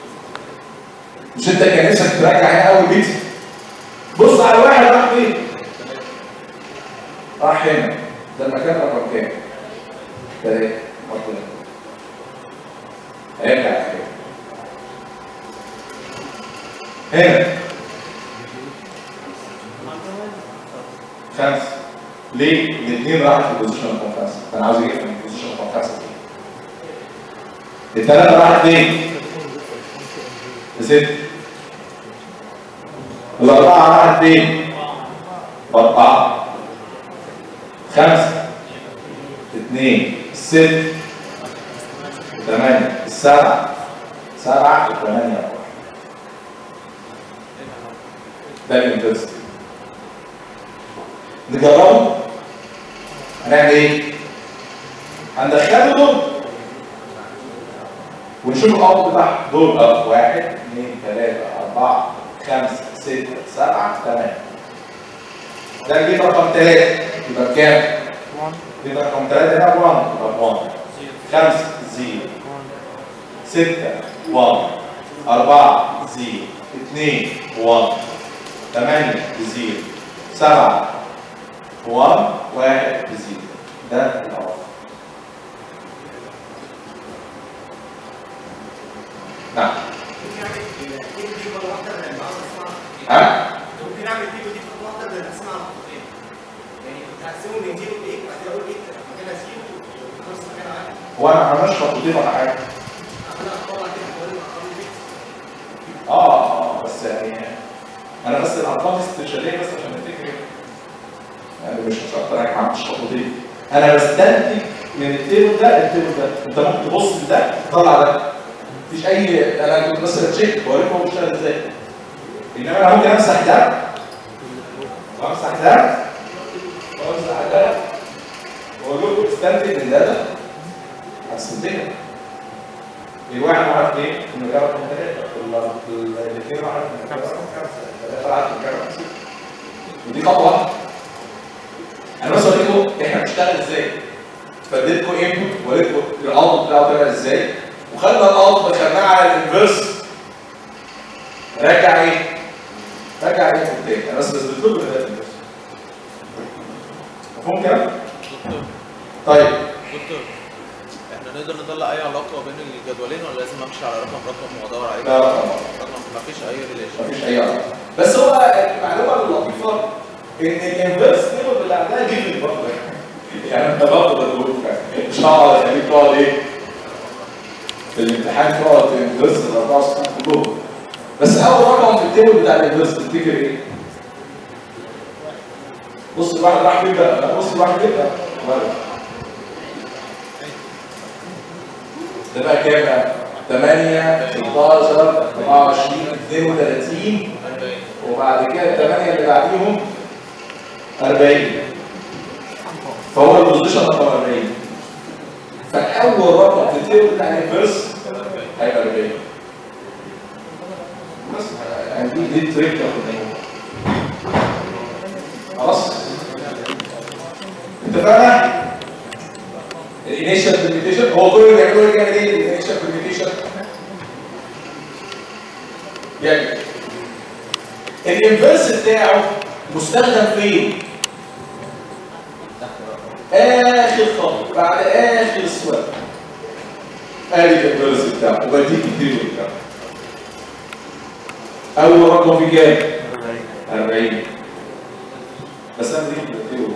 S1: مش انت كان نفسك ترجع هنا اول بيت بص على الواحد راح فين راح هنا ده المكان رقم كام؟ تلاته حط هنا هيرجع فين هنا خمسة ليه؟ الاثنين راحوا في البوزيشن رقم خمسة انا عاوز اجيب من البوزيشن رقم خمسة دي الثلاثة راحت فين؟ لست الأربعة راحت فين؟ أربعة خمسة اثنين ست ثمانية السبعة سبعة وثمانية واحد ده الانترستي نجربه هنعمل ايه؟ هندخله دول ونشوف الأرض بتاعهم دول بقى واحد اثنين ثلاثة أربعة خمسة ستة سبعة ثمانية ده الجيب رقم ثلاثة يبقى بكام؟ جيب رقم ثلاثة هنا 1 يبقى 1 خمسة زيرو ستة 1 أربعة زيرو اثنين 1 ثمانية زيرو سبعة 1 واحد زيرو ده الأرض نعم ها؟
S3: ممكن اعمل فيديو دي خطوه واحده بدل اسمع خطوتين يعني كنت هقسمه من زيرو لايه بعد كده اقول ايه مكانها زيرو وخمسه مكانها واحد
S1: هو انا ما عملش خطوتين ولا حاجه
S3: انا اطلع كده حوالي الارقام دي
S1: اه بس يعني انا بس الارقام استشهاديه بس عشان نفتكر يعني مش مش اكتر حاجه ما عملتش خطوتين انا بستنتج من التيبل ده التيبل ده انت ممكن تبص لده تطلع ده مفيش اي انا كنت بس بتشيك بوريكم هو بيشتغل ازاي انما انا ممكن امسح ده وامسح ده وامسح ده واقول لكم استنتج من ده ده هتستنتجها الواحد راح فين؟ في المجال رقم ثلاثة، الاثنين راحوا في المجال رقم خمسة، الثلاثة راحت في المجال رقم ستة. ودي خطوة واحدة. أنا بس أوريكم إحنا بنشتغل إزاي. فاديتكم انبوت ووريتكم الاوتبوت بتاعه طلع إزاي، وخدنا الاوتبوت دخلناه على الانفرس رجع إيه؟ رجع الانبوت تاني، أنا بس بثبت لكم إن ده الانفرس. مفهوم كده؟
S2: دكتور
S1: طيب
S2: دكتور احنا نقدر نطلع اي علاقه بين الجدولين ولا لازم امشي على رقم رقم وادور عليه؟
S1: ده رقم واحد.
S2: رقم مفيش اي ريليشن
S1: مفيش اي علاقه بس هو المعلومه اللطيفه ان الانفرس تيبل اللي عندها جيفن برضه يعني انت برضه بتقول مش هقعد اخليك تقعد ايه في الامتحان تقعد انفرس ال 64 كلهم بس اول رقم في التيبل بتاع الانفرس تفتكر ايه؟ بص الواحد راح فين بقى؟ لا، بص الواحد فين بقى؟ واحد. ده بقى كام بقى؟ 8 16 24 32
S2: 40
S1: وبعد كده الثمانية اللي بعديهم 40 فهو البوزيشن رقم 40 فأول رقم في التيبل بتاع الانفيرس هيبقى 40 بس يعني دي دي التريك اللي واخدينها. خلاص اتفقنا؟ الانيشال بريميتيشن هو كل اللي بيعملوه يعمل ايه الانيشال بريميتيشن؟ يعمل الانفرس بتاعه مستخدم فين؟ اخر خط بعد اخر سواب ادي الانفرس بتاعه وبديك التيبل بتاعه اول رقم في كام؟ 40 بس انا بديك التيبل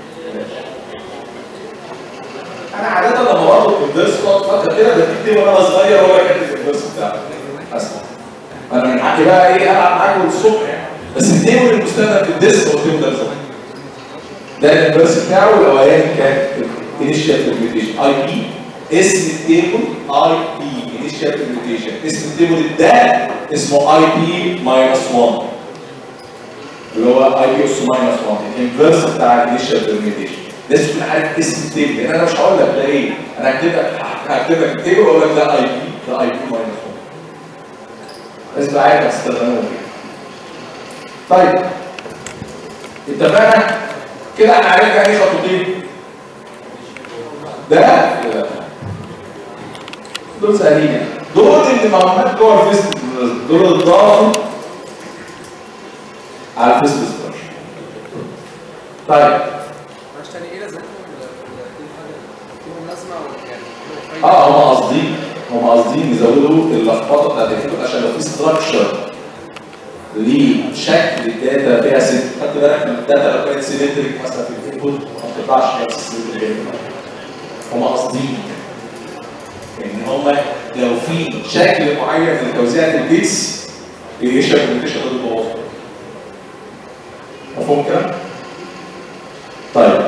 S1: انا عاده لما بربط الانفرس بقعد فتره كده بديك تيبل وانا صغير هو كاتب الانفرس بتاعه اسمع انا من حقي بقى ايه العب معاكم الصبح يعني بس التيبل المستخدم في الديسك هو التيبل ده بالظبط ده الانفرس بتاعه الاولاني كان انيشال برميتيشن اي بي اسم التيبل اي بي انيشال برميتيشن اسم التيبل ده اسمه اي بي ماينس 1 اللي هو اي بي اس ماينس 1 الانفرس بتاع الانيشال برميتيشن لازم تكون عارف اسم التيبل لان انا مش هقول لك ده ايه انا هكتب لك هكتب لك التيبل واقول لك ده اي بي ده اي بي ماينس 1 لازم تبقى عارف هتستخدمه فين طيب اتفقنا كده احنا عرفنا ايه خطوتين ده كده. دول سهلين يعني. دول اللي معلومات جوه الفيست دول اللي اتضافوا على الفيست ستراكشر طيب
S4: معلش تاني ايه لازمتهم لهم لازمه يعني لهم فايدة؟
S1: اه هم قاصدين هم قاصدين يزودوا اللخبطه بتاعت الفيلم عشان لو في ستراكشر لشكل الداتا فيها ست خدت بالك من الداتا لو كانت سيمتريك مثلا في الانبوت ما بتطلعش نفس السيمتريك هم قاصدين ان هم لو في شكل معين من توزيع البيتس يشرب الانتشار ضد التواصل مفهوم كده؟ طيب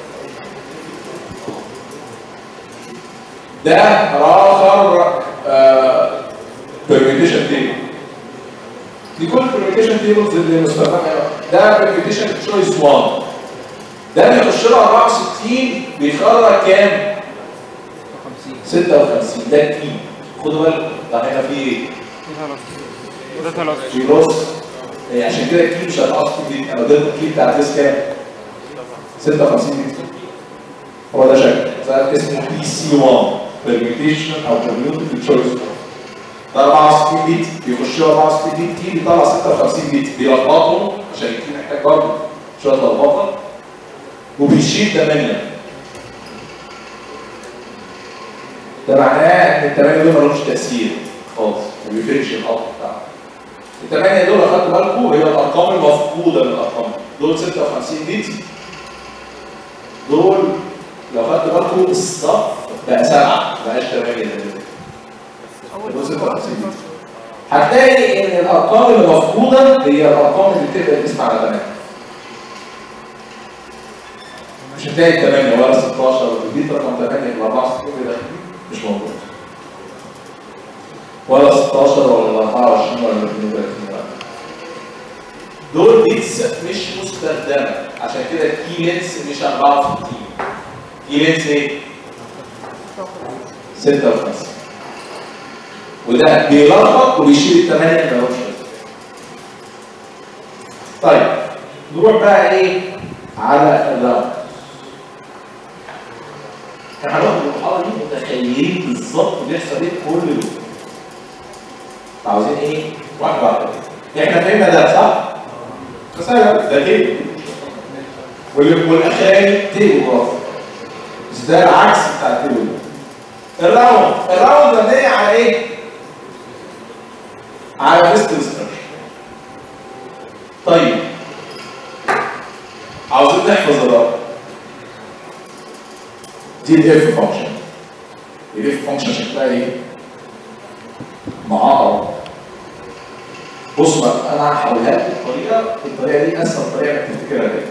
S1: ده اخر بيرميتيشن تيبل دي كل بيرميتيشن تيبلز اللي مستخدمه ده بيرميتيشن تشويس 1 ده بيخش له 64 بيخرج كام؟ 56 ده كي خدوا بالكم ده هنا في ايه؟
S4: ده ثلاثة
S1: في لوس إيه، عشان كده الكي مش هتقص دي او ده الكي بتاع الديسك كام؟ 56 دي هو ده شكل ده اسمه بي سي 1 permutation او permuted choice ده 64 بيت بيخش له 64 بيت كي بيطلع 56 بيت بيلخبطهم عشان الكي محتاج برضه شويه لخبطه وبيشيل 8 ده معناه ان الثمانيه دول مالهمش تاثير خالص ما بيفرقش الخط بتاعهم الثمانيه دول اخدتوا بالكم هي الارقام المفقوده من الارقام دول 56 بيت دول لو خدتوا بالكم الصف بقى سبعه ما بقاش ثمانيه دلوقتي دول 56 بيت هتلاقي ان الارقام اللي مفقوده هي الارقام اللي بتبدا الاسم على 8 مش هتلاقي 8 ولا 16 البيت رقم 8 في 64 ده مش موجود ولا 16 ولا 24 ولا 32 ولا دول بيتس مش مستخدمه عشان كده الكي لينس مش 64 كي لينس ايه؟ 56 وده بيلخبط وبيشيل الثمانيه اللي مالهمش لازمه. طيب نروح بقى ايه على الراوند احنا هناخد المحاضره دي متخيلين بالظبط بيحصل ايه كل يوم عاوزين ايه؟ واحده واحده احنا فهمنا ده صح؟ مثلا ده تيبل واللي والاخراني تيبل برضه بس ده العكس بتاع التيبل ده الراوند الراوند مبنيه على ايه؟ على ديستنس ستراكشر طيب عاوزين نحفظ الرقم دي الاف فانكشن الاف فانكشن شكلها ايه؟ معقرب بص بقى انا هحولها لك بطريقه الطريقه دي اسهل طريقه انك تفتكرها دايما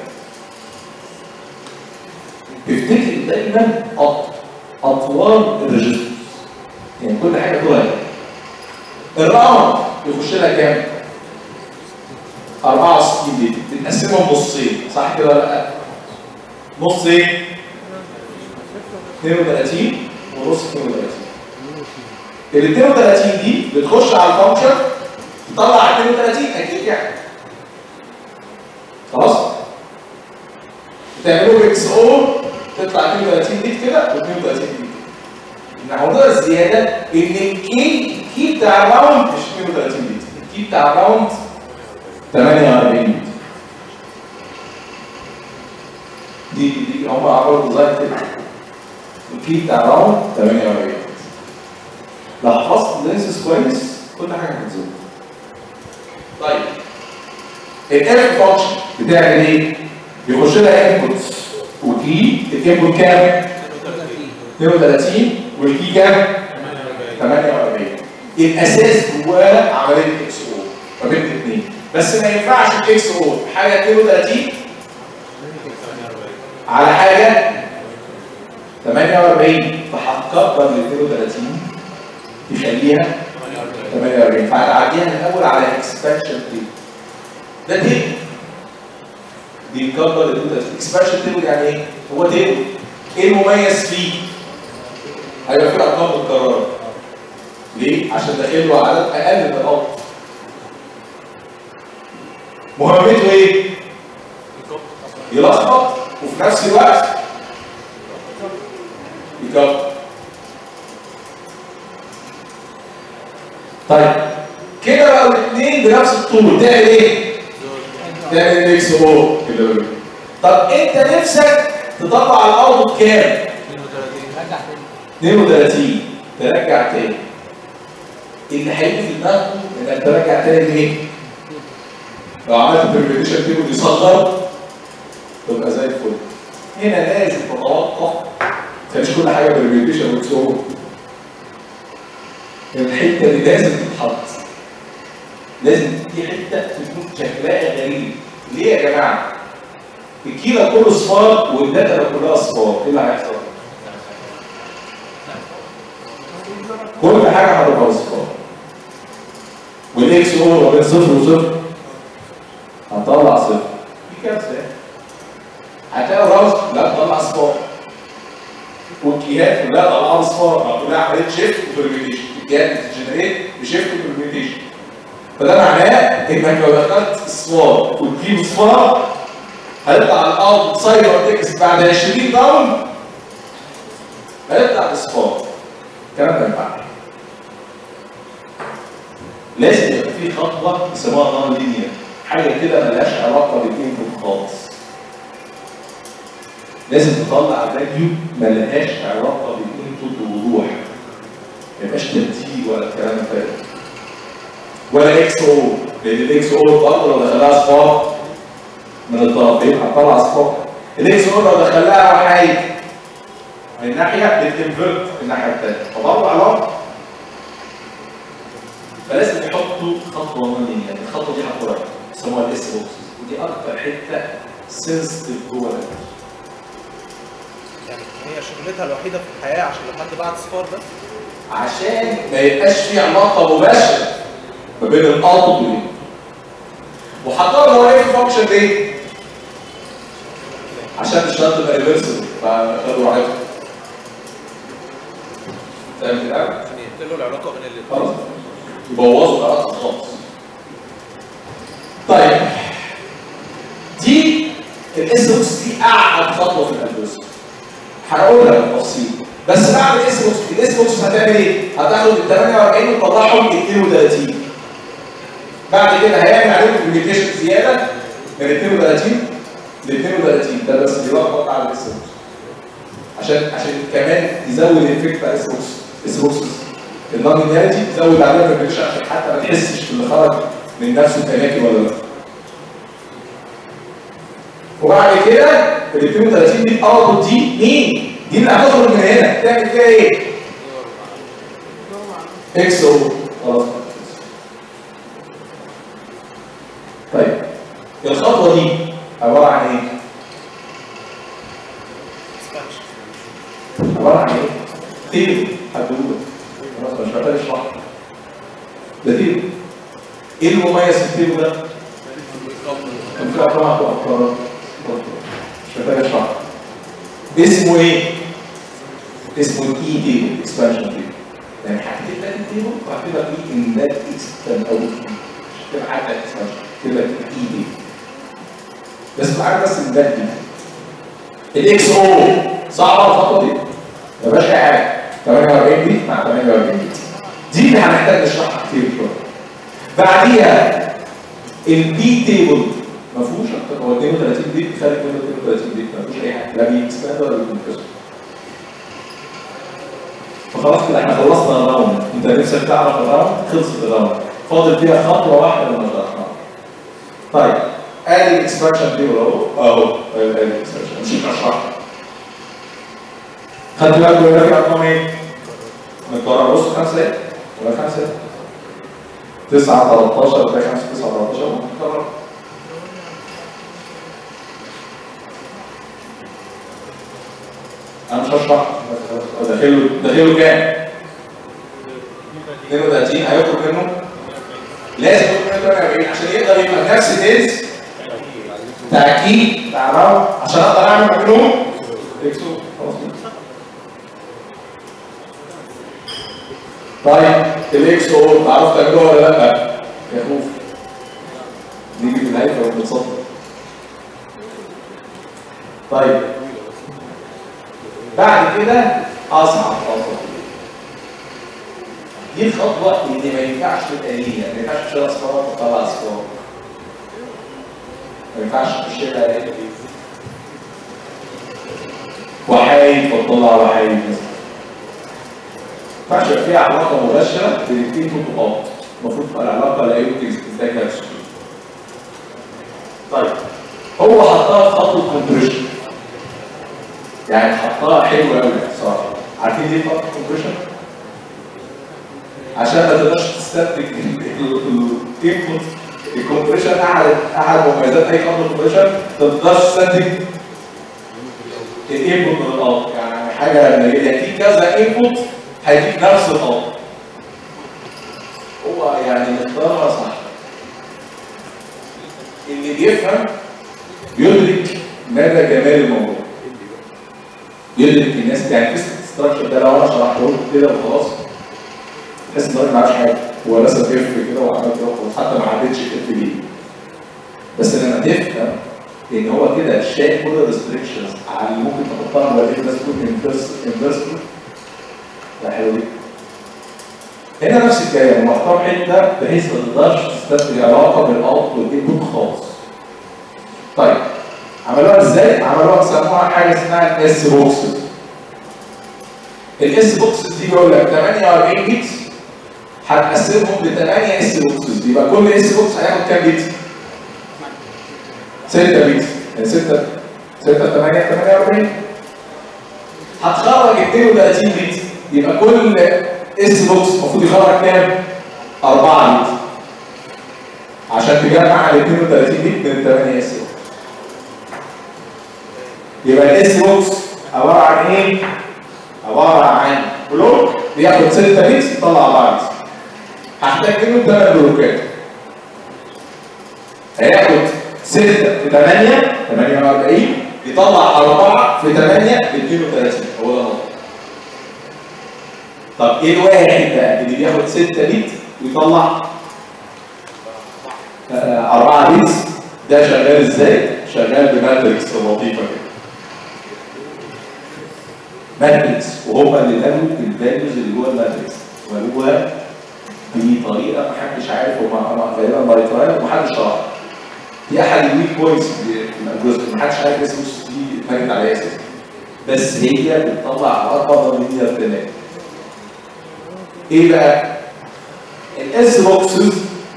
S1: تفتكر دايما أط- اطوال الريجسترز يعني كل حاجه طولها الرقم يخش لها كام؟ 64 دي بتقسمهم نصين صح كده ولا لا؟ نص ايه؟ 32 ونص 32 ال 32 دي بتخش على الفانكشن تطلع 32 اكيد يعني خلاص تعملوا اكس او تطلع 32 بيت كده و32 بيت الموضوع الزياده ان الكي الكي بتاع الراوند مش 32 بيت الكي بتاع الراوند 48 بيت دي دي هم عملوا ديزاين كده الكي بتاع الراوند 48 بيت لو حفظت اللينسز كويس كل حاجه هتتظبط طيب الاف فانكشن بتعمل ايه؟ بيخش لها انبوت وكي الانبوت كام؟ 32 والكي كام؟ 48 الاساس جواه عمليه اكس او ما بين الاثنين بس ما ينفعش الاكس او حاجه 32 على حاجه 48 فهتكبر ل 32 تخليها 48 فهتعديها الاول على اكسبانشن تيبل ده تيبل بيكبر ل 32 اكسبانشن تيبل يعني ايه؟ هو تيبل ايه المميز فيه؟ هيبقى فيه ارقام متكرره ليه؟ عشان داخل له عدد اقل من الارض مهمته ايه؟ يلخبط وفي نفس الوقت يكبر طيب كده بقى الاثنين بنفس الطول تعمل ايه؟ تعمل الاكس او طب انت نفسك تطلع الارض بكام؟ 32 ترجع تاني اللي هيجي في دماغه انك ترجع تاني ليه؟ لو عملت بريفيتيشن تيبل يصغر تبقى زي الفل هنا لازم تتوقف مش كل حاجه بريفيتيشن وتسوق الحته دي لازم تتحط لازم دي حته تكون شكلها غريب ليه يا جماعه؟ الكيلة كله صفار والداتا كلها صفار ايه اللي هيحصل؟ كل حاجه هتبقى صفار والاكس او ما بين صفر وصفر هتطلع صفر دي كارثه يعني. هتلاقي الراوس لا تطلع صفار والكيهات كلها طلعها صفار كلها عمليه شيفت وبرميتيشن الكيهات بتجنريت بشيفت وبرميتيشن فده معناه انك لو دخلت اصفار وتجيب اصفار هيطلع الارض سايبر اكس بعد 20 داون هيطلع اصفار الكلام ده ينفع لازم يبقى في خطوه يسموها نون لينير حاجه كده ملهاش علاقه بالانبوت خالص لازم تطلع فاليو ملهاش علاقه بالانبوت بوضوح ما يبقاش ترتيب ولا الكلام ده ولا اكس او لان الاكس او برضه لو دخلها اصفار من الطرفين هتطلع اصفار الاكس او لو دخلها وحايد من ناحيه بتنفرت الناحيه الثانيه فبرضه علاقه فلازم يحطوا خطوه مهمه يعني الخطوه دي هتقرا يسموها الاس بوكس ودي اكتر حته سنسيتيف جوه الأكل.
S2: يعني هي شغلتها الوحيده في الحياه عشان لو حد بعت صفار بس
S1: عشان ما يبقاش في علاقه مباشره ما بين الاوتبوت والانبوت وحطها هو ايه في الفانكشن دي؟ عشان الشرط تبقى ريفرسبل فخدوا راحتهم فاهم كده؟
S2: عشان يقتلوا العلاقه بين الاثنين
S1: خلاص يبوظوا العلاقه خالص طيب دي الاس بوكس دي اعقد خطوه في الالجوريزم هقول لك التفصيل بس بعد الاس بوكس الاس بوكس هتعمل ايه؟ هتاخد ال 48 وتطلعهم 32 بعد كده هيعمل عليهم كوميونيكيشن زياده من 32 ل 32 ده بس بيلخبط على الاس بوكس عشان عشان كمان يزود الافكت بتاع الاس بوكس الاس بوكس النون لينياريتي تزود عليها كوميونيكيشن عشان حتى ما تحسش باللي خرج من نفسه كناكي ولا لا وبعد كده ال 32 دي الاوتبوت دي مين؟ دي اللي هتخرج من هنا تعمل فيها ايه؟ اكس او خلاص طيب الخطوه دي عباره عن ايه؟ عباره عن ايه؟ تيبل هتقول خلاص مش محتاج اشرح ده تيبل ايه المميز في التيبل ده؟ كان في ارقام افكار مش محتاج اشرح اسمه ايه؟ اسمه الاي تيبل اكسبانشن تيبل يعني هكتب لك التيبل وهكتب لك ايه ان ده اكسبان او مش هكتب حتى اكسبانشن هكتب لك الاي تيبل بس تبقى عارف بس ان ده دي الاكس او صعبه الخطوه دي ما فيهاش اي حاجه 48 دي مع 48 دي دي اللي هنحتاج نشرحها كتير شويه بعديها البي تيبل ما فيهوش اكتر هو 32 دي خارج منه 32 دي ما فيهوش اي حاجه لا بيكسباند ولا بينكسر فخلاص كده احنا خلصنا الراوند انت نفسك تعرف الراوند خلصت الراوند فاضل فيها خطوه واحده لما شرحناها طيب ادي الاكسبانشن تيبل اهو اهو ادي الاكسبانشن مش هشرحها خدت بالك بيقول لك ارقام ايه؟ من بره بص خمسه ايه؟ ولا خمسه ايه؟ 9 13 تلاقي 5 9 13 ممكن تكرر انا مش هشرح داخله داخله كام 32 هيخرج منه لازم يخرج منه 48 عشان يقدر يبقى بنفس الدنس تاكيد تعرفه عشان اقدر اعمل مجنون اكسو خلاص طيب الاكس او تعرف تعمله ولا لا؟ يا خوف نيجي في النهايه فبنتصدق طيب بعد كده اصعب خطوه دي الخطوه اللي ما ينفعش تبقى ليها ما ينفعش تشيل اصفار وتطلع اصفار ما ينفعش تشيلها ايه وحايد وتطلع وحايد مثلا ما ينفعش يبقى فيها علاقه مباشره بين الاثنين خطوات المفروض تبقى العلاقه لا يمكن استنتاجها بسهوله طيب هو حطها في خط الكومبريشن يعني حطها حلوه قوي صراحه عارفين ليه خط الكومبريشن؟ عشان ما تقدرش تستنتج الانبوت الكومبريشن احد احد مميزات اي خط الكومبريشن ما تقدرش تستنتج الانبوت من الاوت يعني حاجه قليله يعني في كذا انبوت هيديك نفس الاوت هو يعني مختارها صح اللي بيفهم يدرك مدى جمال الموضوع يدرك الناس يعني في ستراكشر ده لو انا شرحته لكم كده وخلاص تحس ان ما عملش حاجه هو رسم اف كده وعمل كده وخلاص حتى ما عدتش اف دي بس لما تفهم ان هو كده شايف كل الريستريكشنز على اللي ممكن تحطها ولا ايه الناس تكون انفيرسبل ده حلو جدا هنا نفس الكلام مختار حته بحيث ما تقدرش تستثمر علاقه بالاوت والانبوت خالص. طيب عملوها ازاي؟ عملوها سموها حاجه اسمها الاس بوكسز. الاس بوكسز دي بيقول لك 48 بيتس هتقسمهم ل 8 اس بوكسز يبقى كل اس بوكس هياخد كام بيت؟ 6 بيتس يعني 6 6 8 48 هتخرج 32 بيت يبقى كل اس بوكس المفروض يخرج كام؟ 4 بيت عشان تجمع ال 32 بيت من 8 اس بوكس يبقى الاس بوكس عباره عن ايه؟ عباره عن بلوك بياخد 6 بيت يطلع 4 بيت هحتاج منه 8 بلوكات هياخد 6 في 8 48 يطلع 4 في 8 ب 32 هو ده النقطه طب ايه الواحد بقى اللي بياخد 6 بيت ويطلع 4 بيت ده شغال ازاي؟ شغال بماتريكس لطيفه كده ماتريكس وهم اللي قالوا الفاليوز اللي جوه الماتريكس وقالوها بطريقه ما حدش عارف هم غالبا باي ترايل ومحدش شرحها دي احد الويك بوينتس في الالجوريزم محدش عارف اسمه دي اتمجد عليها اساسا بس هي بتطلع رقم لينير تمام ايه بقى؟ الاس بوكسز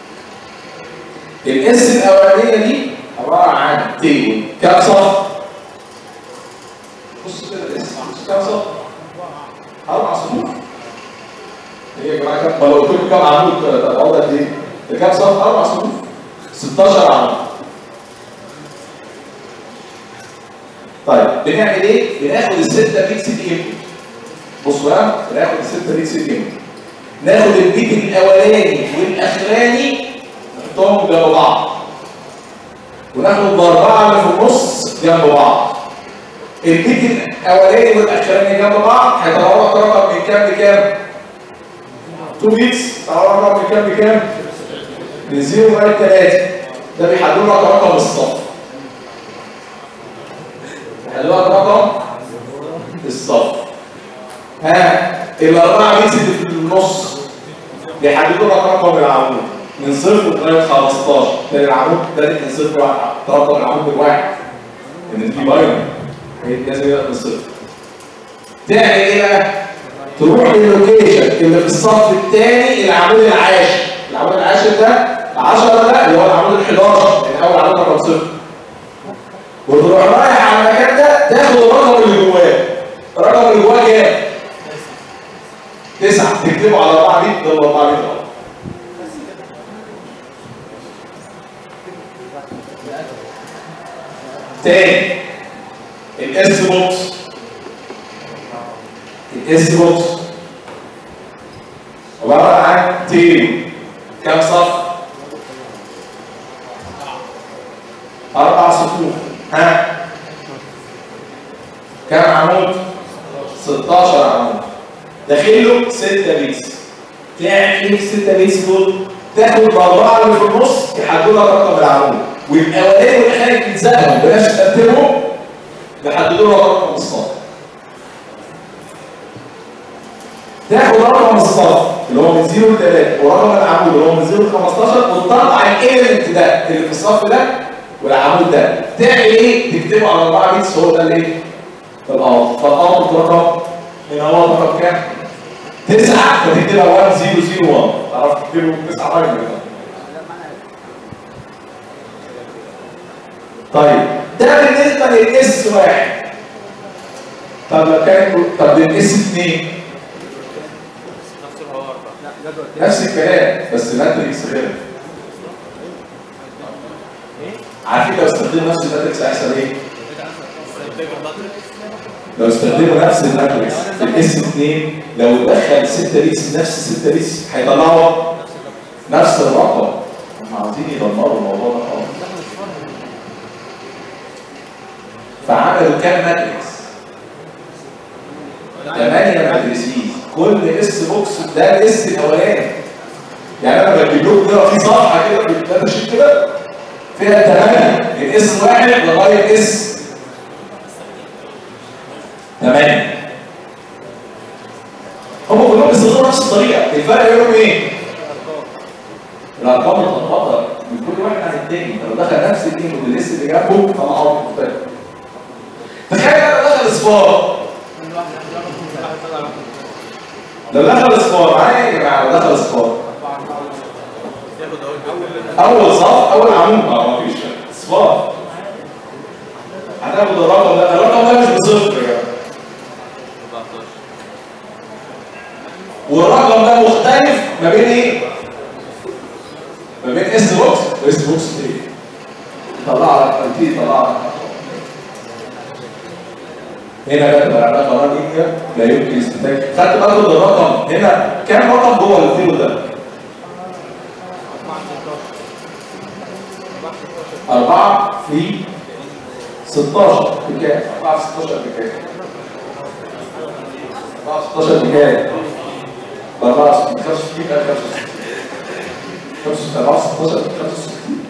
S1: الاس الاولانيه دي عباره عن تيبل كام صف؟ بص كده الاس كام صف؟ اربع صفوف هي يا جماعه كام؟ ما لو قلت لكم كام عمود تقعد قد ايه؟ ده كام صف؟ اربع صفوف 16 عمود طيب بنعمل ايه؟ بناخد الستة بيكس دي انبوت بصوا بقى بناخد الستة بيكس دي انبوت ناخد البيت الاولاني والاخراني نحطهم جنب بعض وناخد الاربعه اللي في النص جنب بعض البيت الاولاني والاخراني جنب بعض هيطلعوا لك رقم من كام لكام؟ 2 بيتس طلعوا رقم من كام لكام؟ من 0 لغايه 3 ده بيحدد لك رقم الصف بيحدد لك رقم الصف ها الاربعه بيتس اللي في النص بيحددوا لك رقم العمود من صفر لغايه 15 ده العمود ده من صفر واحد رقم العمود الواحد ان في باينري لازم يبقى من صفر تعمل ايه بقى؟ تروح للوكيشن اللي في الصف الثاني العمود العاشر العمود العاشر ده 10 ده اللي هو العمود ال 11 اللي اول عمود رقم صفر وتروح رايح على المكان ده تاخد الرقم اللي جواه الرقم اللي جواه كام؟ تسعة تكتبه على 4 بيت ده 4 بيت اهو تاني الاس بوكس الاس بوكس عباره عن تيل كام صف؟ اربع صفوف ها كام عمود؟ 16 عمود داخل له 6 بيس تعمل ايه في 6 بيس دول؟ تاخد الاربعه اللي في النص يحددوا لك رقم العمود والاولاني والاخراني تلزقهم بلاش ترتبهم يحددوا لك رقم الصف تاخد رقم الصف اللي هو من 0 ل 3 ورقم العمود اللي هو من 0 ل 15 وتطلع الايلمنت ده اللي في الصف ده والعمود ده تعمل ايه؟ تكتبه على 4 بيتس هو ده الايه؟ الارض فالارض رقم هنا هو رقم كام؟ 9 فتكتبها 1001 تعرف تكتبه 9 راجل طيب ده بالنسبه للاس واحد طب لو كان طب للاس 2
S2: نفس الحوار بقى
S4: لا جدول تاني
S1: نفس الكلام بس ماتريكس غير عارفين لو استخدموا نفس الماتريكس هيحصل ايه؟
S2: استنتج الماتريكس
S1: لو استخدموا نفس الماتريكس في الاس 2 لو دخل 6 بيس نفس 6 بيس هيطلعوا نفس الرقم هم عاوزين يدمروا الموضوع ده خالص فعملوا كام ماتريكس؟ 8 ماتريسيز كل اس بوكس ده الاس الاولاني يعني انا بجيب لكم كده في صفحه كده في الداتا شيت كده فيها 8 من اس واحد لغايه اس 8 هم كلهم بيستخدموا نفس الطريقه الفرق بينهم ايه؟ الارقام متلخبطه من كل واحد عن التاني لو دخل نفس الايه والاس اللي جنبه طلعوا مختلف تخيل انا دخل اصفار لو دخل اصفار معايا يا جماعه لو دخل اصفار
S2: ياخد اول بيت
S1: اول صف اول عمود اه مفيش اصفار هتاخد الرقم ده الرقم ده مش بصفر يا جماعه
S2: 14
S1: والرقم ده مختلف ما بين ايه؟ ما بين اس بوكس واس بوكس ايه؟ طلع لك ترتيب طلع لك هنا بقى تبقى العلاقه رقميه لا يمكن استنتاج خدت بالك من الرقم هنا كام رقم جوه الفيلو ده؟ أربعة في 16 بكام؟ أربعة في 16 بكام؟ أربعة في 16 بكام؟ بأربعة في 65 ألف 65 أربعة في 16 65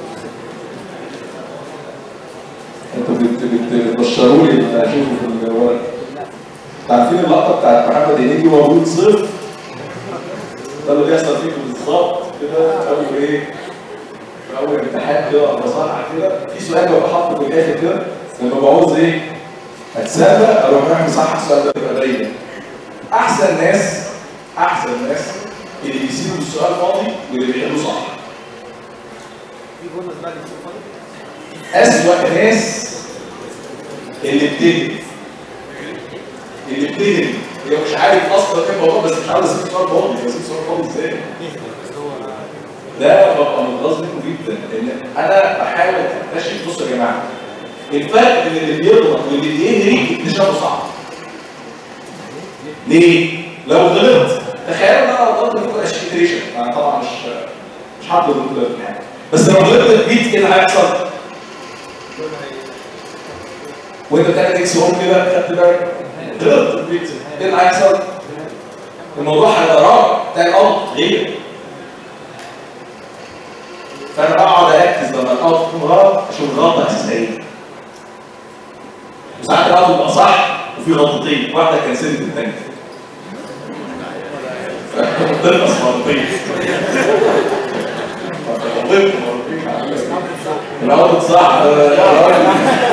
S1: انتوا بت- بت- بتبشروا لي اللي هشوفه في الورق عارفين اللقطه بتاعت محمد هنيدي وهو بيقول صفر ده اللي بيحصل فيكم بالظبط كده اول ايه في اول امتحان كده ولا صنعه كده في سؤال ببقى حاطه في الاخر كده لما بعوز ايه اتسابق اروح رايح مصحح السؤال ده تبقى باينه احسن ناس احسن ناس اللي بيسيبوا السؤال فاضي واللي بيحلوا صح
S4: في بونص بعد الصفر
S1: أسوأ ناس اللي بتكذب اللي بتكذب هي مش عارف اصلا ايه الموضوع بس مش عاوز اسيب سؤال فاضي بس اسيب سؤال فاضي ازاي؟ ده ببقى متغاظ منه جدا ان انا بحاول اكتشف بصوا يا جماعه الفرق بين اللي بيغلط واللي بيهري اكتشافه صعب ليه؟ لو غلطت تخيل ان انا غلطت ممكن اشتريشن انا طبعا مش مش حاطط الدكتور في حاجه بس لو غلطت بيت ايه اللي هيحصل؟ وانت بتعمل اكس هوم كده خدت بالك غلط البيت ايه اللي هيحصل؟ الموضوع هيبقى رابع تلاقي الارض غير فانا بقعد اركز لما الارض تكون غلط اشوف الغلطه اساسها ايه وساعات الارض تبقى صح وفي غلطتين واحده كنسلت الثانيه تنقص مرتين غلطت مرتين الارض صح يا راجل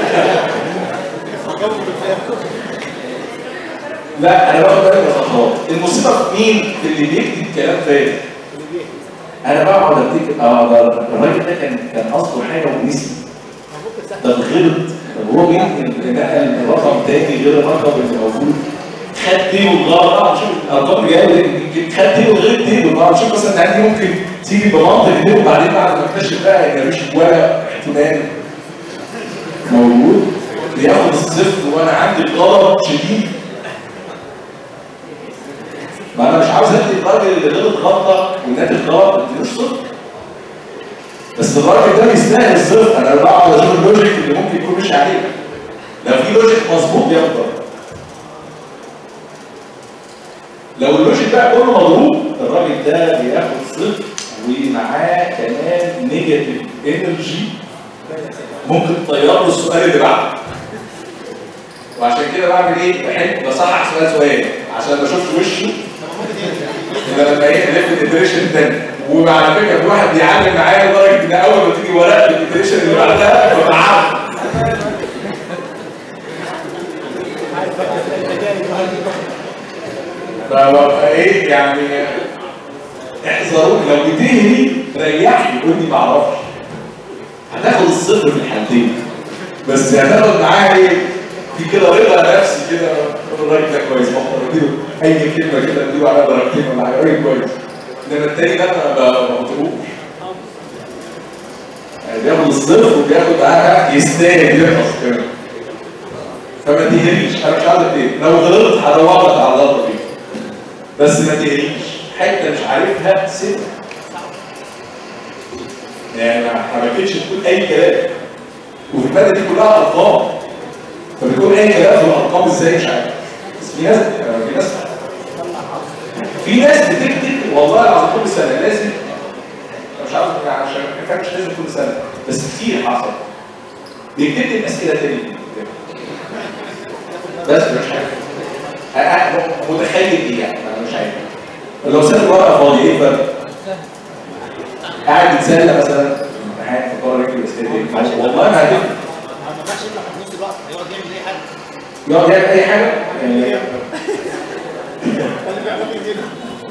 S1: لا انا باخد بالي من الخطوات المصيبه في مين في اللي بيكتب كلام فارغ انا بقعد افتكر اه ده الراجل ده كان كان قصده حاجه ونسي ده غلط طب هو بينقل نقل رقم تاني غير الرقم اللي موجود خد تيبل غلط اه شوف الارقام اللي جايه يمكن خد تيبل غير تيبل اه شوف مثلا انت عندي ممكن تيجي بمنطق تيبل وبعدين بعد ما اكتشف بقى ان مفيش ولا احتمال موجود بياخد الصفر وانا عندي غلط شديد ما انا مش عاوز ادي الراجل اللي غلط غلطه والناتج غلط ما اديلوش صفر بس الراجل ده بيستاهل الصفر انا بقعد اشوف اللوجيك اللي ممكن يكون مش عليه لو في لوجيك مظبوط ياخد درجه لو اللوجيك بقى كله مضروب الراجل ده بياخد صفر ومعاه كمان نيجاتيف انرجي ممكن تطير له السؤال اللي بعده وعشان كده بعمل ايه؟ بحب بصحح سؤال سؤال عشان ما اشوفش وشه يبقى لما ايه الف الاتريشن الثاني وعلى فكره في واحد بيعلم معايا لدرجه ان اول ما تيجي ورقه الاتريشن اللي بعدها ببقى عارف فببقى ايه يعني احذروا لو بتهري ريحني قول لي ما اعرفش هتاخد الصفر في الحالتين بس هتاخد معايا ايه في كده رضا نفسي كده الراجل ده كويس بقدر اديله اي كلمه كده اديله على درجتين ولا حاجه راجل كويس انما التاني ده انا ما ما بطلبوش يعني بياخد الصفر وبياخد معاها يستاهل يرقص كمان فما تهريش انا مش عاوز ايه لو غلطت هدورك على الغلطه دي بس ما تهريش حته مش عارفها سيبها يعني ما حبكتش تقول اي كلام وفي الماده دي كلها ارقام فبتقول اي كلام في الارقام ازاي مش عارف بس في ناس في ناس في ناس بتكتب والله العظيم كل سنه لازم أنا مش عارف يعني عشان ما كانش لازم كل سنه بس كتير حصل بيكتب لي اسئله تانية بس مش عارف أنا متخيل ايه يعني انا مش عارف لو ساب ورقه فاضيه ايه الفرق؟ قاعد يتسلى مثلا في امتحان في الدور رجل الاستادي والله ما هتفرق
S3: ما ينفعش يمنع في نص الوقت هيقعد يعمل اي حاجه
S1: يقعد يعمل اي حاجه يعني
S3: اللي بيعمل كده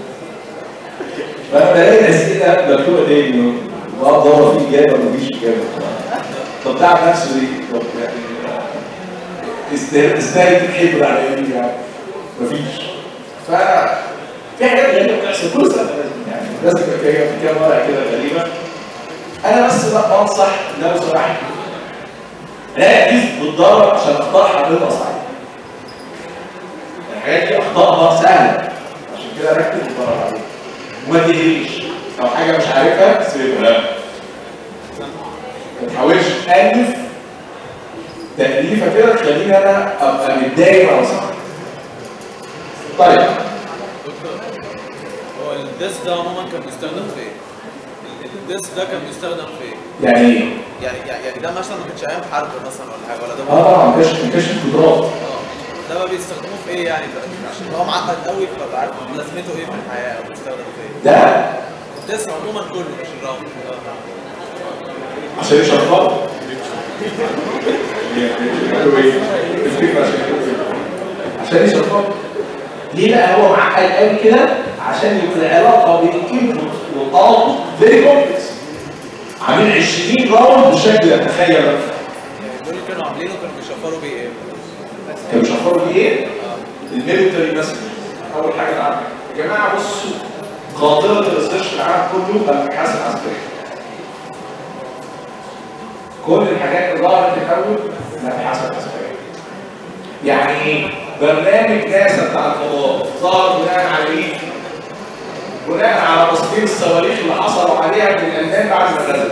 S1: فانا بلاقي اسئله مكتوبه تاني بقعد ادور في اجابه مفيش اجابه طب تعب نفسه ليه؟ طب يعني استاهل استاهل الحبر على ايه يعني؟ مفيش ف في حاجات غريبه بتحصل كل سنه لازم يعني لازم يبقى فيها في كام ورقه كده غريبه انا بس بقى بنصح لو سمحت ركز بالضرب عشان اخطائها هتبقى صعبه الحاجات دي اخطائها سهله عشان كده ركز بالضرب عليها وما تهريش لو حاجه مش عارفها سيبها ما تحاولش تالف تاليفه كده تخليني انا ابقى متضايق او صح طيب
S2: دكتور هو الديس ده عموما كان بيستخدم في ايه؟ ال- الديس ده كان بيستخدم في ايه؟
S1: يعني ايه؟
S2: يعني يعني يعني ده مثلا ما كانش ايام حرب مثلا ولا حاجه ولا ده
S1: اه طبعا كشف كشف قدرات
S2: اه ده بقى بيستخدموه في ايه يعني بقى؟ عشان هو معقد قوي فبقى عارف لازمته ايه في الحياه او بيستخدم في ايه؟
S1: ده
S2: الديس عموما كله مش الراوند
S1: عشان يشرفوا يعملوا ايه؟ تفتكر عشان يعملوا ايه؟ عشان يشرفوا ليه بقى هو معقد قوي كده؟ عشان يبقى العلاقه بين الانبوت والاوتبوت فيري كومبلكس عاملين 20 راوند بالشكل ده تخيل بقى
S2: يعني دول اللي كانوا عاملينه كانوا بيشفروا بيه ايه؟
S1: كانوا بيشفروا بيه ايه؟ الميلتري مسج اول حاجه نعمل يا جماعه بصوا قاطره الريسيرش في العالم كله الابحاث العسكريه كل الحاجات اللي ظهرت الاول الابحاث العسكريه يعني ايه؟ برنامج ناسا بتاع الفضاء ظهر بناء على ايه؟ بناء على تصميم الصواريخ اللي حصلوا عليها من الالمان بعد ما نزلت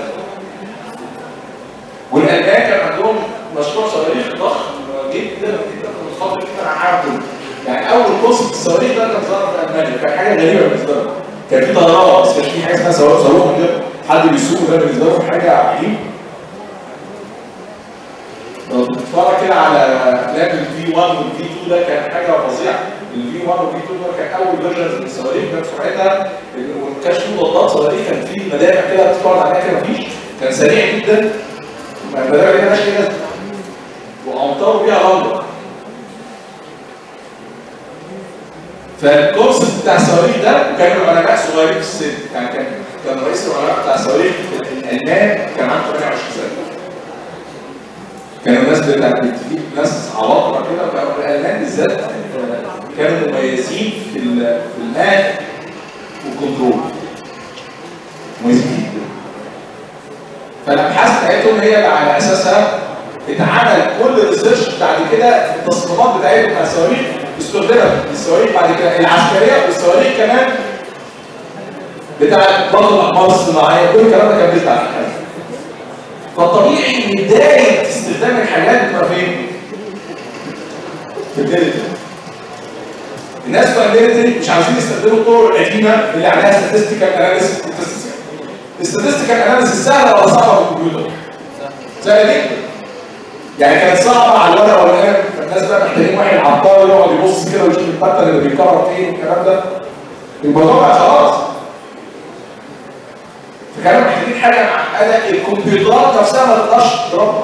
S1: والالمان كان عندهم مشروع صواريخ ضخم جدا جدا منخفض جدا عن العالم كله يعني اول قصه الصواريخ ده كان ظهر في المانيا كان حاجه غريبه بالنسبه لهم كان في طيارات بس كانش في حاجه اسمها صاروخ صاروخ من غير حد بيسوق ده بالنسبه لهم حاجه عجيبه لو تتفرج كده على لاب الفي 1 والفي 2 ده كان حاجه فظيعه الفي 1 والفي 2 ده كان اول فيرجنز من الصواريخ كان سرعتها وما كانش في مضادات صواريخ كان في مدافع كده تتفرج عليها كده مفيش كان سريع جدا المدافع دي مالهاش كده وامطروا بيها لندن فالكونسيبت بتاع الصواريخ ده كانوا العلماء صغيرين في السن يعني كان كان رئيس العلماء بتاع الصواريخ الالمان كان عنده 28 سنه كانوا الناس بتاعت بتجيب ناس عباقرة كده فالالمان بالذات آه، كانوا مميزين في ال- في الماث والكنترول مميزين جدا فالابحاث بتاعتهم هي اللي على اساسها اتعمل كل الريسيرش بعد كده في التصميمات بتاعتهم بتاع الصواريخ استخدمت الصواريخ بعد كده العسكريه والصواريخ كمان بتاع برضه الاقمار الصناعيه كل الكلام ده كان بيطلع في الحاجة. فالطبيعي ان بدايه استخدام الحاجات بتبقى فين؟ في الديجيتال الناس بتوع الديجيتال مش عايزين يستخدموا الطرق القديمه اللي عليها statistical analysis statistical analysis سهله ولا صعبه بالكمبيوتر؟ سهله جدا يعني كانت صعبه على الورقه والقلم فالناس بقى محتاجين واحد عطار يقعد يبص كده ويشوف الباترن اللي بيكرر فين والكلام ده الموضوع بقى خلاص فكانوا محتاجين حاجه معقده الكمبيوترات نفسها ما تقدرش تضربها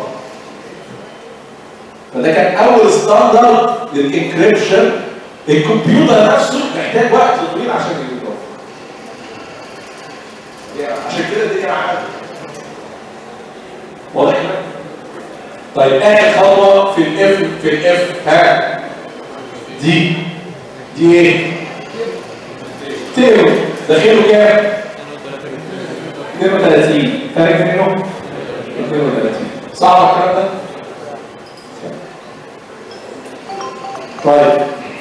S1: فده كان اول ستاندرد للانكريبشن الكمبيوتر نفسه محتاج وقت طويل عشان يضرب يعني عشان كده الدنيا معقده واضح كده؟ طيب اخر خطوه في الاف في الاف ها دي دي ايه؟ تيرو داخله كام؟ 32 خارج منه 32 صعب الكلام ده؟ طيب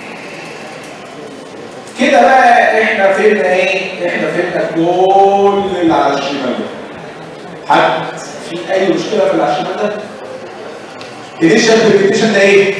S1: كده بقى احنا فهمنا ايه؟ احنا فهمنا كل اللي على الشمال ده حد في اي مشكله في اللي على الشمال ده؟ انيشال بريكتيشن ده ايه؟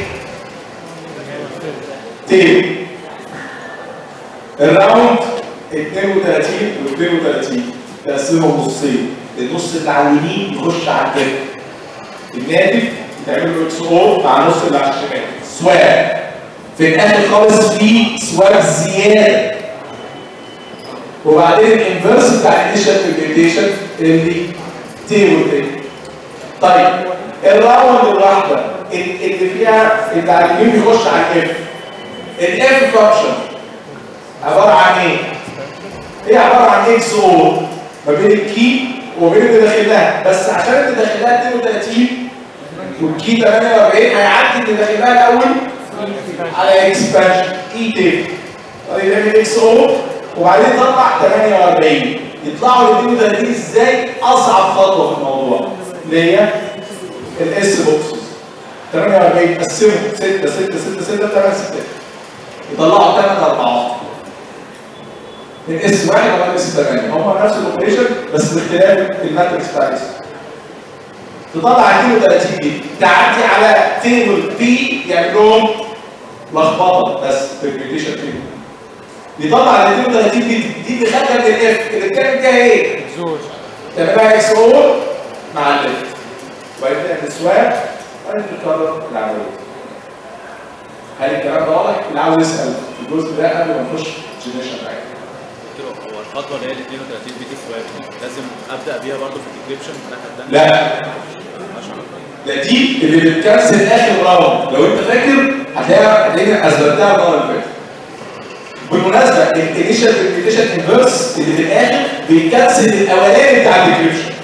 S1: تيم الراوند 32 و 32 تقسمهم نصين النص اللي على اليمين يخش على الجنب الناتج تعمل له اكس او مع النص اللي على الشمال سواب في الاخر خالص في سواب زياده وبعدين الانفرس بتاع الانيشال بريكتيشن اللي تي وتي طيب الراوند الواحده اللي فيها اللي على اليمين بيخش على الاف الاف فانكشن عباره عن ايه؟ هي عباره عن اكس او ما بين الكي وبين اللي داخلها بس عشان اللي داخلها 32 والكي 48 هيعدي اللي داخلها الاول على اكسبانشن اي تي طيب يعمل اكس او وبعدين يطلع 48 يطلعوا ال 32 ازاي؟ اصعب خطوه في الموضوع اللي هي الاس بوكسز 48 قسموا 6 6 6 6 8 6 يطلعوا 8 اربعات من اس واحد ولا اس 8 هم نفس الاوبريشن بس باختلاف الماتريكس بتاع الاسم تطلع 32 دي تعدي على تيبل بي يعمل لهم لخبطه بس في الريليشن تيبل يطلع ال 32 دي دي اللي خدها من الاف اللي بتعمل فيها ايه؟
S4: زوج
S1: تعملها اكس او مع الليفت وبعدين تعمل سواب وبعدين تكرر العمليه هل الكلام ده واضح؟ اللي عاوز يسال في الجزء ده قبل ما نخش جنريشن معاك
S2: هو الخطوه اللي هي ال 32 بي دي سواب لازم ابدا بيها برضه في الديكريبشن من الناحيه الثانيه
S1: لا ده دي اللي بتكنسل اخر راوند لو انت فاكر هتلاقيها هتلاقيني اثبتها المره اللي فاتت بالمناسبه الانيشال ريبيتيشن انفرس اللي في الاخر بيكنسل الاولاني بتاع الديكريبشن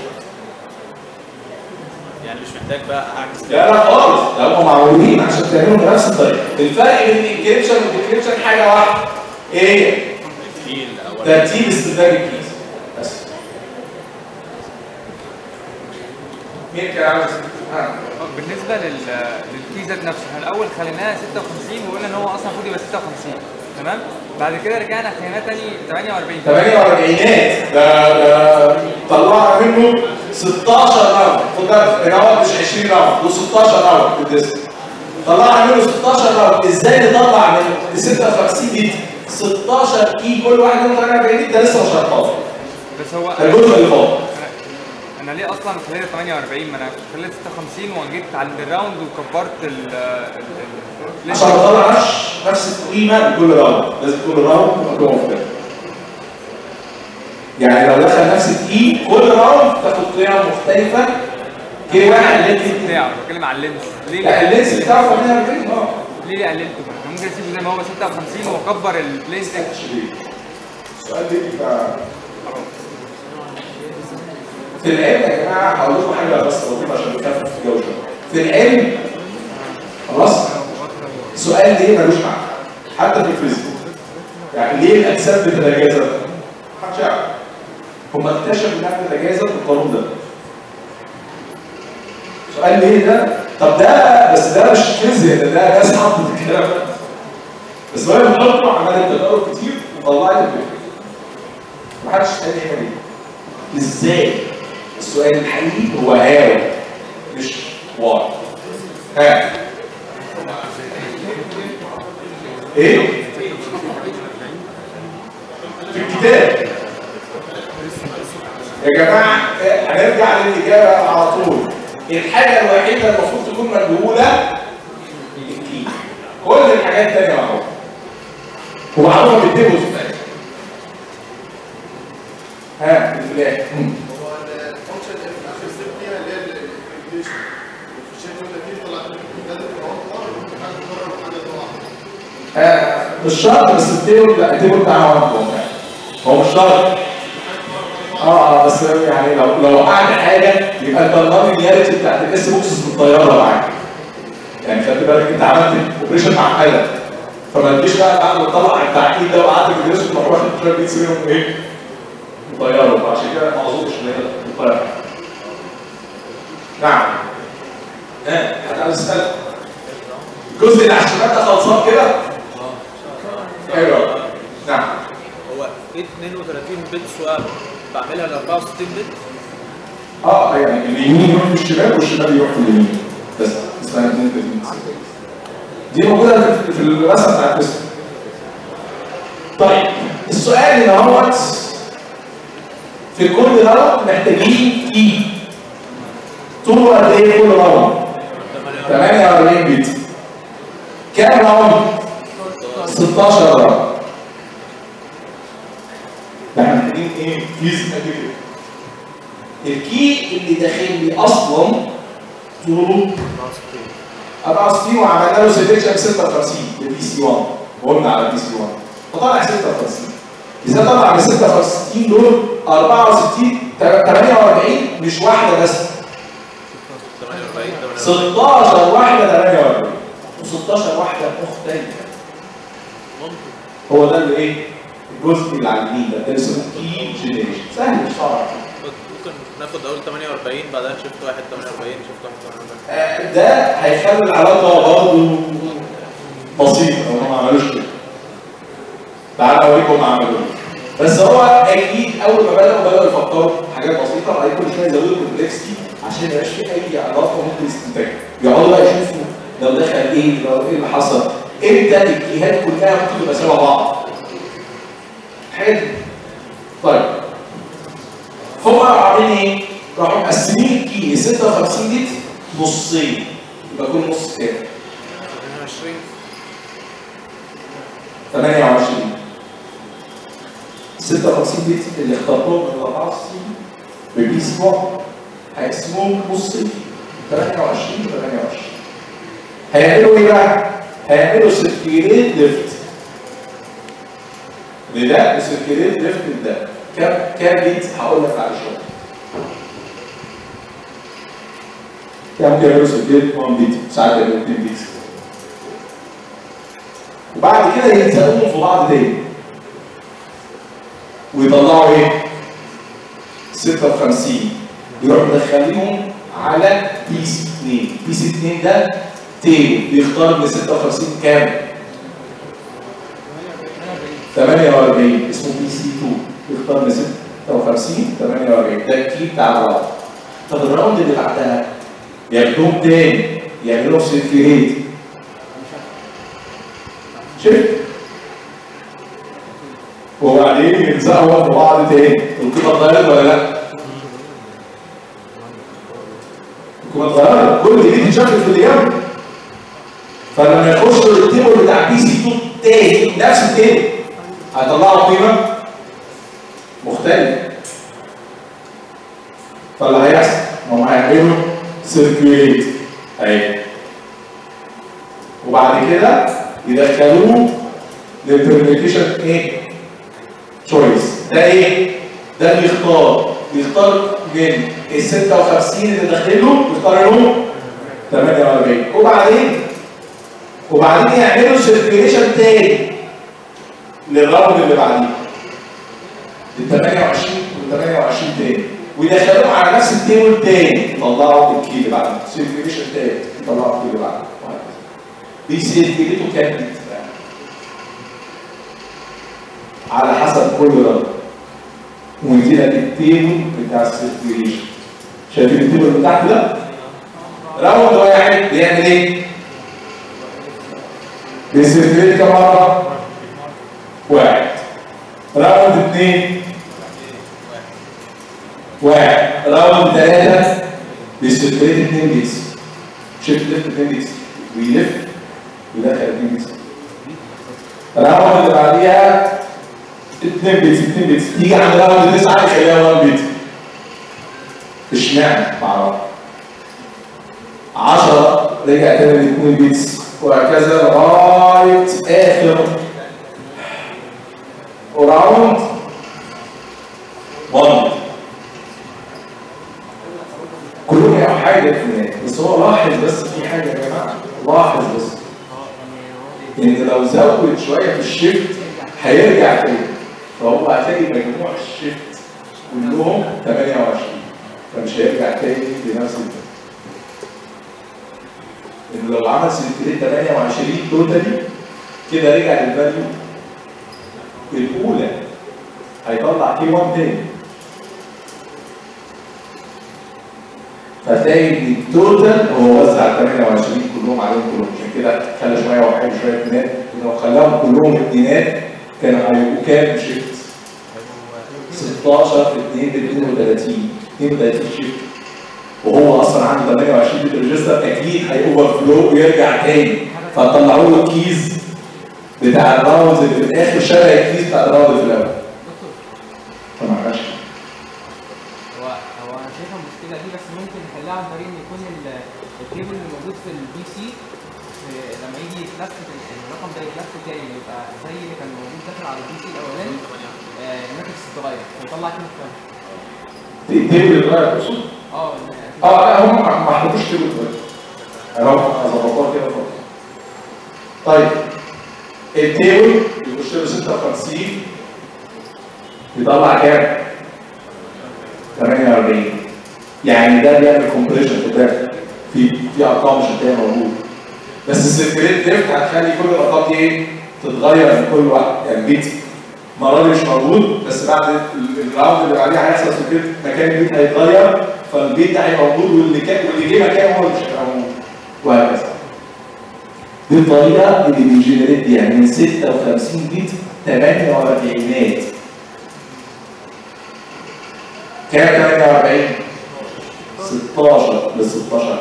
S2: يعني مش محتاج بقى اعكس
S1: لا لا خالص ده هم معمولين عشان تعملوا بنفس الطريقه الفرق بين الانكريبشن والديكريبشن حاجه واحده ايه هي؟
S2: الكي الاول
S1: ترتيب استخدام الكيس بس مين كان عاوز آه.
S5: بالنسبه لل للكي ذات نفسه احنا الاول خليناها 56 وقلنا ان هو اصلا المفروض يبقى 56 تمام بعد كده رجعنا خليناه تاني 48
S1: 48 ده ده طلعنا منه 16 راوند خد بالك ان هو مش 20 راوند دول 16 راوند في الديسك طلعنا منه 16 راوند ازاي نطلع من ال 56 دي 16 كي كل واحد منهم 48 ده لسه مش هنحفظه
S5: بس هو
S1: ده الجزء اللي فاضل
S5: أنا- انا ليه اصلا خليت 48 ما انا خليت 56 وجيت عند الراوند وكبرت ال ال
S1: عشان اطلع نفس نفس القيمه لكل راوند لازم كل راوند تبقى مختلفه يعني لو دخل نفس الكي كل راوند تاخد قيم مختلفه كي واحد
S5: اللينس
S1: ليه
S5: بتاعه بتكلم على اللينس ليه
S1: لا اللينس بتاعه 48 اه
S5: ليه ليه قللته انا ممكن اسيبه زي ما هو 56 واكبر البلين سيكشن
S1: السؤال ده يبقى في العلم يا جماعه هقول لكم حاجه بس لطيفه عشان نخفف الجو شويه في العلم خلاص السؤال ليه ملوش معنى حتى في الفيزياء يعني ليه الاجسام بتتجاذب؟ محدش يعرف هم اكتشفوا انها بتتجاذب بالقانون ده سؤال ليه ده؟ طب ده بس ده مش فيزياء ده ده ناس حطت الكلام ده بس وهي بتحطه عملت تجارب كتير وطلعت الفكره محدش قال لي هنا ليه ازاي السؤال الحقيقي هو هاو مش واي ها ايه في الكتاب يا جماعه آه، هنرجع للاجابه على طول الحاجه الوحيده المفروض تكون مجهوله الكي كل الحاجات التانيه معروفه ومعروفه بالديبوز في الآخر. ها الفلاح
S6: هو الفانكشن اللي في اخر ستيب فيها اللي هي الريجوليشن في الشيت يقول لك ايه طلع ده حاجه بره وحاجه طالعه
S1: آه، مش شرط بس التيبل لا التيبل بتاعها واحد هو مش شرط اه اه بس يعني لو لو وقعت حاجه يبقى انت النون بتاعت الاس بوكسز بالطياره معاك يعني خلي بالك انت عملت اوبريشن معقده فما تجيش بقى بعد ما تطلع التعقيد ده وقعدت تدرسه تروح واخد شويه بيتس منهم ايه؟ طياره فعشان كده ما اظنش ان هي بالطياره نعم ها حد عايز يسال الجزء اللي على الشمال ده خلصان كده؟ ايوه نعم
S2: هو ايه 32 بت سواب بعملها ل 64 بت
S1: اه يعني اليمين يروح في الشمال والشمال يروح في اليمين بس اسمها 32 دي موجوده في في الرسمه بتاعت القسم طيب السؤال اللي هو في كل راوند محتاجين اي طول قد ايه كل راوند 48 بت كام راوند 16 راوند ده احنا محتاجين ايه كيس قد كده الكي اللي داخل لي اصلا طوله 64 وعملنا له سيلكشن 56 للبي سي 1 وقلنا على البي سي 1 فطلع 56 اذا طلع من 66 دول 64 48 مش واحده بس
S2: 48
S1: 16 واحده 48 و16 واحده مختلفه
S2: ممكن
S1: هو ده اللي ايه الجزء اللي على اليمين ده ده اسمه كي جنريشن سهل مش صعب
S2: ممكن ناخد اول 48 بعدها شفت واحد 48 شفت واحد 48
S1: آه، ده هيخلي العلاقه برضه بسيطه هم ما عملوش كده تعالى اوريكم هم عملوا ايه بس هو اكيد اول ما بداوا بداوا يفكروا في حاجات بسيطه وبعدين كل شويه يزودوا الكومبلكسيتي عشان ما يبقاش في اي علاقه ممكن يستنتجها يقعدوا بقى يشوفوا لو دخل ايه لو ايه اللي حصل امتى الجهات كلها ممكن تبقى شبه بعض حلو طيب هم راحوا عاملين ايه؟ راحوا مقسمين الكي 56 لتر نصين يبقى كل نص كام؟
S2: 22
S1: 28 56 لتر اللي اخترتهم من 64 ببيس 1 هيقسموهم نصين 28 28 هيعملوا ايه بقى؟ هيعملوا سيركيليت ليفت لده وسيركيليت ليفت لده كام كام بيت هقول لك بعد شويه كام كده يعملوا سيركيليت 1 بيت ساعات يعملوا 2 بيت وبعد كده يلزقوهم في بعض تاني ويطلعوا ايه؟ 56 يروح مدخليهم على بيس 2 بيس 2 ده تيبل بيختار من 56 كام؟ 48 اسمه بي سي 2 بيختار من 56 48 ده الكي بتاع الراوند طب الراوند اللي بعدها ياخدوهم تاني يعملوا سيركيليت شفت؟ وبعدين يلزقوا في بعض تاني القيمة اتغيرت ولا لا؟ القيمة اتغيرت كل دي بتتشكل في اليوم فلما يخشوا التيبل بتاع بي سي 2 تاني نفس التيبل هيطلعوا قيمة مختلفة فاللي هيحصل هم هيعملوا سيركيوليت اهي وبعد كده يدخلوه للبرميتيشن ايه؟ تشويس ده ايه؟ ده بيختار بيختار من ال 56 اللي داخله بيختار لهم 48 وبعدين وبعدين يعملوا سيركيوليشن تاني للراوند اللي بعديه ال 28 وال 28 تاني ويدخلوهم على نفس التيبل تاني يطلعوا الكي اللي بعده سيركيوليشن تاني يطلعوا الكي اللي بعده وهكذا. بيسيركيوليتوا كام بيت على حسب كل راوند ويديلك التيبل بتاع السيركيوليشن شايفين التيبل اللي تحت ده؟ راوند واحد بيعمل ايه؟ بيسيركيوليت كم مره؟ واحد راوند اثنين واحد راوند ثلاثة بيسيركيوليت اثنين بيس شيفت ليفت اثنين بيس ويلف ويدخل اثنين بيس الراوند اللي بعديها اثنين بيس اثنين بيس يجي عند راوند تسعة يخليها 1 بيت اشمعنى؟ معرفش 10 رجع تاني لاثنين بيتس وهكذا لغايه اخر راوند 1 كلهم يعملوا حاجه في النهايه بس هو لاحظ بس في حاجه يا جماعه لاحظ بس ان لو زود شويه في الشيفت هيرجع تاني فهو هتلاقي مجموع الشيفت كلهم 28 فمش هيرجع تاني لنفس الفكره ان لو عمل سلسله 28 توتالي كده رجع للفاليو الاولى هيطلع كي 1 تاني فتلاقي ان التوتال هو وزع ال 28 كلهم عليهم كلهم عشان كده خلى شويه واحد وشويه اثنينات ولو خلاهم كلهم اثنينات كانوا هيبقوا كام شيفت؟ 16 في 2 ب 32 32 شيفت وهو اصلا عنده 28 بيت ريجستر اكيد هيوفر فلو ويرجع تاني فطلعوا له الكيز بتاع الراوندز اللي في الاخر شبه الكيز بتاع الراوند في الاول فما عملش
S5: هو هو انا شايفها المشكله دي بس ممكن نحلها عن طريق ان يكون ال- التيبل اللي موجود في البي سي في- لما يجي يتلفت ال- الرقم ده يتلفت تاني يبقى زي اللي كان موجود داخل على البي سي الاولاني آه، الماتريكس تتغير فيطلع كلمه ثانيه
S1: تيبل الغايه تقصد؟
S5: اه
S1: اه لا هم ما ما حطوش تيبل دلوقتي اهو ظبطوها كده خالص طيب التيبل يخش له 56 يطلع كام؟ 48 يعني ده بيعمل كومبريشن في ده في في ارقام مش هتلاقيها موجوده بس السيركليت دريفت هتخلي كل الارقام دي ايه؟ تتغير من كل واحد يعني بيت المره دي مش موجود بس بعد ال- الراوند اللي بعديها هيحصل سيركليت مكان البيت هيتغير فالبيت ده هيبقى موجود واللي كان واللي جه مكانه هو اللي مش هيبقى موجود وهكذا دي الطريقه اللي بيجنريت بيها من 56 بيت 48 كام 48 16 ل 16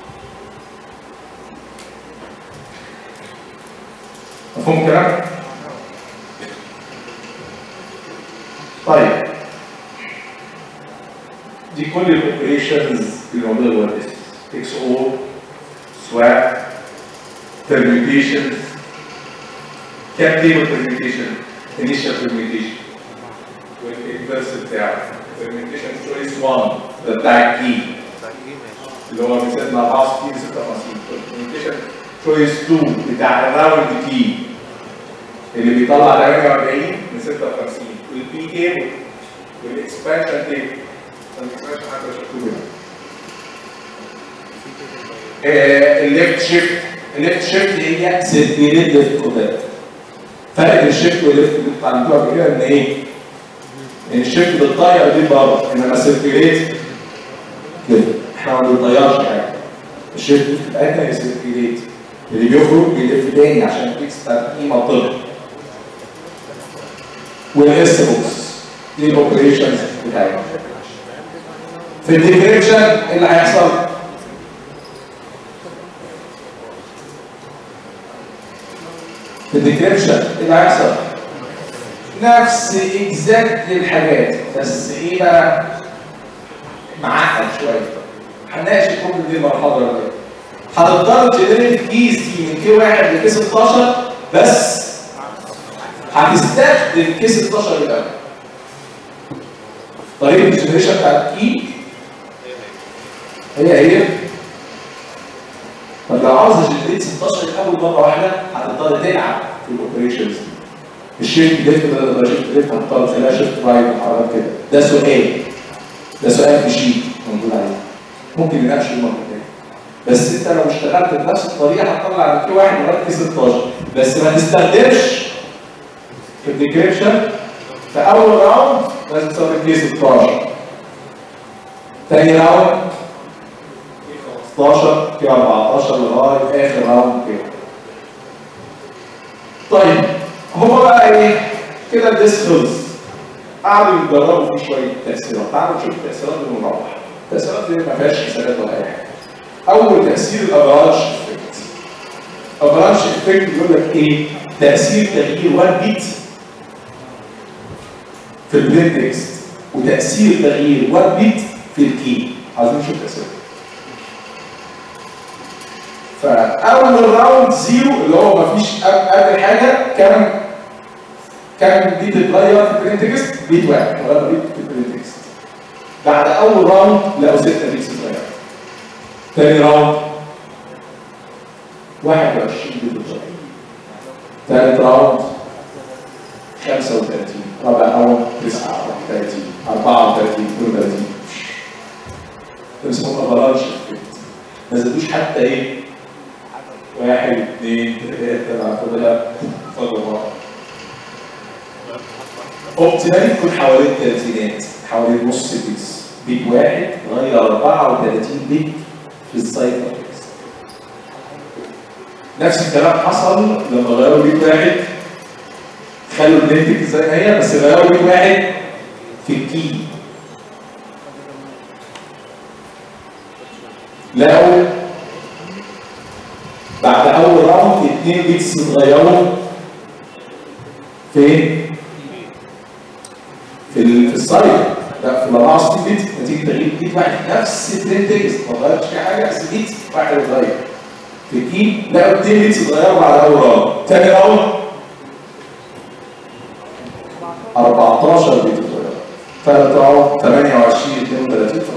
S1: مفهوم الكلام؟ طيب دي كل الاوبريشنز اللي موجوده جوه الاس اكس او سواب permutations كام تيبل permutation initial permutation والانفرس بتاعه permutation choice 1 ده بتاع الكي اللي هو مثال 64 56 permutation choice 2 بتاع الراوند كي اللي بيطلع 48 من 56 والبي تيبل والاكسبانشن تيبل الاكسبانشن حتى مش مكتوب هنا آه، الليفت شيفت الليفت شيفت هي سيركيليت ليفت كودات فرق بين الشيفت والليفت اللي انتوا اتعلمتوها قبل كده ان ايه؟ ان الشيفت بتطير دي بره انما سيركيليت ليفت احنا ما بنطيرش حاجه الشيفت بتاعتنا هي سيركيليت اللي بيخرج بيلف تاني عشان الاكس بتاعت ايه منطقه والاس بوكس دي الاوبريشنز بتاعتنا في الديكريبشن ايه اللي هيحصل؟ في الديكريبشن ايه اللي هيحصل؟ نفس اكزاكت الحاجات بس ايه بقى؟ معقد شويه هنناقش كل دي المرحله دي هتضطر تجنريت كيس دي من كي واحد لكي 16 بس هتستخدم كي 16 الاول طريقه الجنريشن بتاعت كي هي هي طب لو عاوز الجنريت 16 الاول مره واحده هتضطر تلعب في الاوبريشنز دي الشيفت ليفت بدل ما شيفت ليفت هتضطر تخليها شيفت رايت وحركات كده ده سؤال ده سؤال في شيت موجود عليه ممكن نناقشه المره الجايه بس انت لو اشتغلت بنفس الطريقه هتطلع من كي واحد لغايه كي 16 بس ما تستخدمش في الديكريبشن في اول راوند لازم تستخدم كي 16 تاني راوند كي 15 كي 14 لغايه اخر راوند كده طيب هو بقى ايه كده الديسك خلص قعدوا يجربوا فيه شويه تاثيرات تعالوا نشوف التاثيرات اللي بنروح التاثيرات دي ما فيهاش حسابات ولا اي حاجه اول تاثير الافرانش افكت افرانش افكت بيقول لك ايه تاثير تغيير 1 بيت في البلين تكست وتاثير تغيير 1 بيت في الكي عايزين نشوف تاثيره فاول راوند زيرو اللي هو مفيش قبل حاجه كان كان بيت اتغير في البلين تكست بيت واحد غير بيت في البلين تكست بعد اول راوند لقوا 6 بيتس اتغير تاني راوند 21 بيت اتغير ثالث راوند 35 رابع راوند 39 34 32 ده اسمه افرانش ما زادوش حتى ايه واحد اثنين ثلاثة بعد كده فضل مرة اوبتيمالي تكون حوالين الثلاثينات حوالين نص بيس بيت واحد غير 34 بيت في السايفر نفس الكلام حصل لما غيروا بيت واحد خلوا البنتك زي ما هي بس غيروا بيت واحد في الكي لقوا بعد اول راوند اثنين بيتس اتغيروا فين؟ في ال- في السايت لا في ال 64 بيت نتيجه تغيير بيت واحد نفس البرنت تكست ما اتغيرش في حاجه بس بيت واحد اتغير في الكي لقوا اثنين بيتس اتغيروا بعد اول راوند ثاني راوند 14 بيت اتغيروا ثالث راوند 28 32 19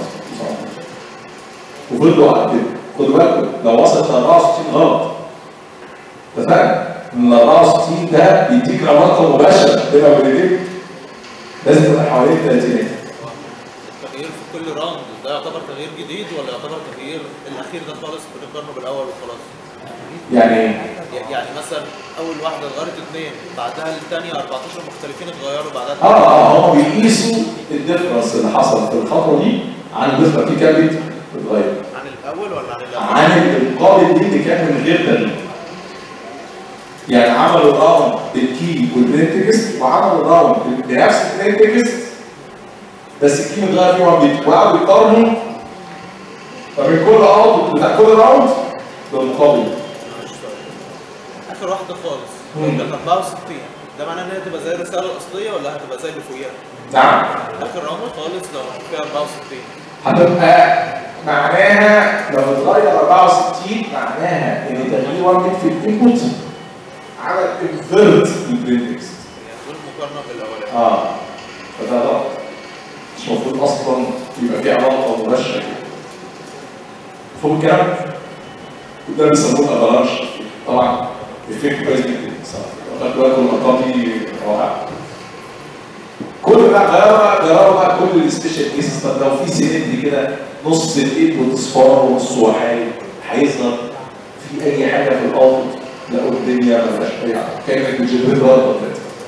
S1: وفضلوا على كده خدوا بالكم لو وصلت ل 64 غلط اتفقنا ان ال 64 ده بيديك رقم مباشر بينه وبين لازم تبقى حوالين الثلاثينات
S2: تغيير في كل راوند ده يعتبر تغيير جديد ولا يعتبر تغيير الاخير ده خالص بنقارنه بالاول وخلاص
S1: يعني ايه؟
S2: ي- يعني مثلا اول واحده اتغيرت اثنين بعدها الثانيه 14 مختلفين اتغيروا بعدها
S1: اه اه هم بيقيسوا الديفرنس اللي حصل في الخطوه دي عن الديفرنس في كام بيت اتغير
S2: عن الاول ولا عن اللي
S1: عن القابل دي اللي كان من غير تغيير يعني عملوا راوند بالكي والبرنت تكست وعملوا راوند بنفس البرنت تكست بس الكي متغير فيه 1 بيت وقعدوا يقارنوا ما بين كل اوت بتاع كل راوند بالمقابل
S2: معلش سؤال. اخر واحده خالص
S1: مم.
S2: كانت 64 ده معناه ان هي تبقى زي الرساله الاصليه ولا هتبقى زي اللي فوقيها؟
S1: نعم
S2: اخر راوند خالص لو فيها 64
S1: هتبقى معناها لو اتغير 64 معناها ان تغيير 1 بيت في الانبوت عمل انفيرت للبرنت تكست
S2: يعني دول مقارنه بالاولاني
S1: اه فده غلط مش المفروض اصلا يبقى في علاقه مباشره كده فوق الكلام ده بيسموه الافرانش طبعا افكت كويس جدا صح خدت بالكم الارقام دي رائعه كل بقى غيروا بقى غيروا بقى كل السبيشال كيسز طب لو في سيلندري كده نص الايد وتصفار ونص وحايد هيظهر في اي حاجه في الاوتبوت لقوا الدنيا ما فيهاش اي حاجه كانك بتجيب رد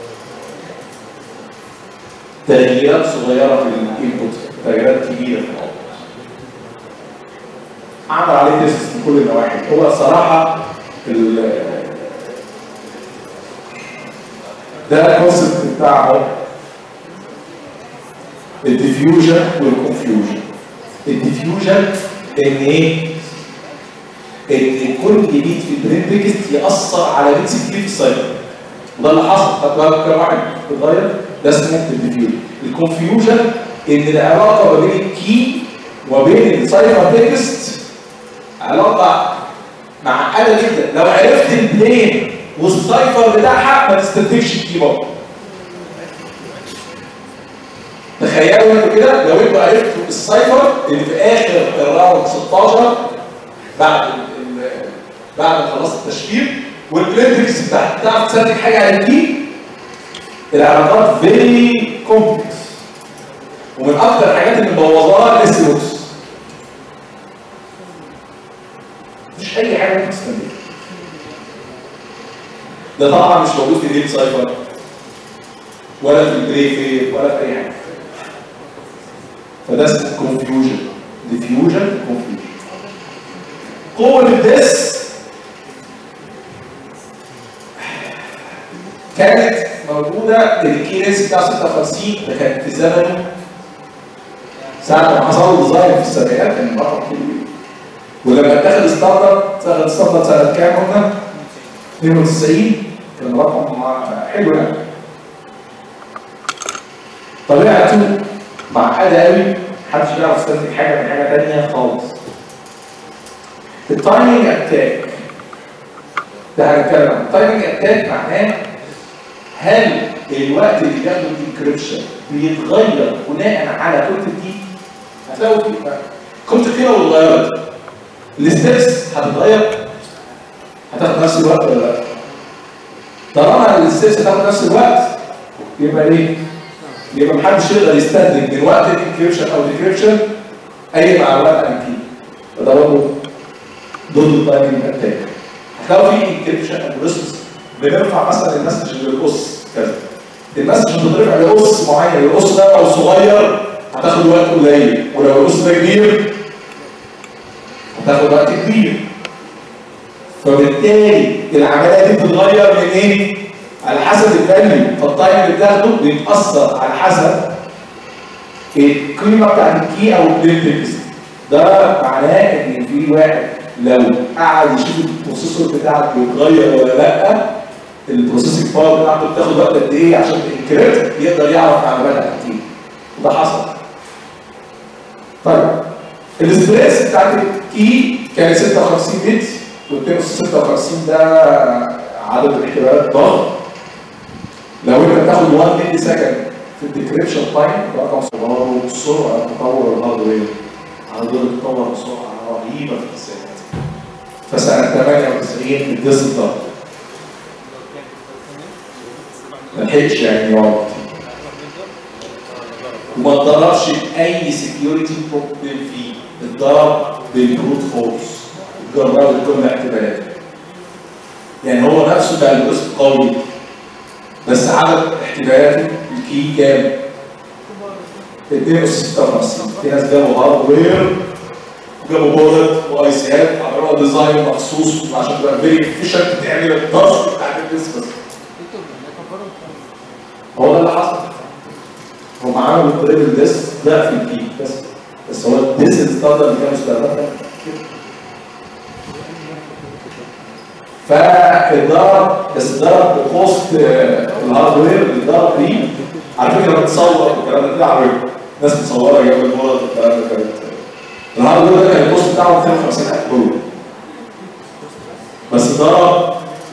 S1: تغييرات صغيره في الانبوت تغييرات كبيره في الاوتبوت عمل عليه تيست من كل النواحي هو الصراحه ال- ده الكونسيبت بتاعه الديفيوجن والكونفيوجن الديفيوجن ان ايه؟ ان كل بيت في البرين تكست ياثر على بيتس كتير في السايبر وده اللي حصل خد بالك كام واحد اتغير ده اسمه الديفيوجن الكونفيوجن ان العلاقه ما بين الكي وبين السايفر تكست علاقه معقده جدا لو عرفت البلين والسايفر بتاعها ما تستنتجش الكي برضه تخيلوا انتوا كده لو انتوا عرفتوا السايفر اللي في اخر الراوند 16 بعد ال- ال- بعد ما خلصت التشفير والبليندكس بتاعت تعرف تستنتج حاجه على الكي العلاقات فيري كومبلكس ومن اكتر الحاجات اللي مبوظاها الاس بوكس مش اي حاجه ممكن تستنتجها ده طبعا مش موجود في ديل سايفر ولا في البريفير ولا في اي حاجه فده اسمه كونفيوجن ديفيوجن كونفيوجن قوه الدس كانت موجوده الكينس بتاع 56 ده كان في زمنه ساعه ما حصل له ديزاين في السبعينات كان رقم كبير ولما اتخذ ستاندرد اتخذ ستاندرد سنه كام قلنا؟ 92 كان رقم حلو يعني طبيعته معقده قوي محدش بيعرف يستنتج حاجه من حاجه ثانيه خالص التايمنج اتاك ده هنتكلم عنه التايمنج اتاك معناه هل الوقت اللي بياخده الانكريبشن بيتغير بناء على كود الكي هتلاقوا في كود الكي لو اتغيرت الستبس هتتغير هتاخد نفس الوقت ولا لا طالما الستبس هتاخد نفس الوقت يبقى ايه يبقى محدش يقدر يستخدم من وقت الانكريبشن او الديكريبشن اي معلومات عن الكي فده برضه ضد التايمنج اتاك هتلاقوا في انكريبشن الجوريزمز بنرفع مثلا المسج للقص كذا المسج بتترفع لقص معين القص ده لو صغير هتاخد وقت قليل ولو القص ده كبير هتاخد وقت كبير فبالتالي العمليه دي بتتغير من ايه؟ على حسب الفاليو فالتايم اللي بتاخده بيتاثر على حسب القيمه بتاعت الكي او البلين تكست ده معناه ان في واحد لو قعد يشوف البروسيسور بتاعك بيتغير ولا لا البروسيسنج باور بتاعته بتاخد وقت قد ايه عشان تنكريبت يقدر يعرف معلومات عن كتير وده حصل طيب الستريس بتاعت الكي كانت 56 بت وال 56 ده عدد الاحتمالات ضخم لو انت بتاخد 1 ملي سكند في الديكريبشن تايم ده رقم صغير وسرعه تطور الهاردوير هاردوير تطور بسرعه رهيبه في الحسابات فسنه 98 الديس اتضرب ما لحقش يعني يقعد وما اتضربش باي سكيورتي بروبلم فيه اتضرب بالبروت فورس اتجرب كل الاحتمالات يعني هو نفسه بقى الجزء قوي بس عدد احتمالاته الكي كام؟ 256 في ناس جابوا هاردوير وجابوا بورد واي سيات عملوا ديزاين مخصوص عشان تبقى فيري افيشنت تعمل التاسك بتاعت البيزنس هو ده اللي حصل هم عملوا التريبل ديس ضعف الكي بس بس هو الديس الستاندرد اللي كان مستخدم كده فالضرب بس الضرب بكوست الهاردوير اللي اتضرب بيه على فكره بتصور الكلام ده على فكره ناس مصوره جنب المرض الكلام ده كانت الهاردوير ده كان الكوست بتاعه 250000 دولار بس ضرب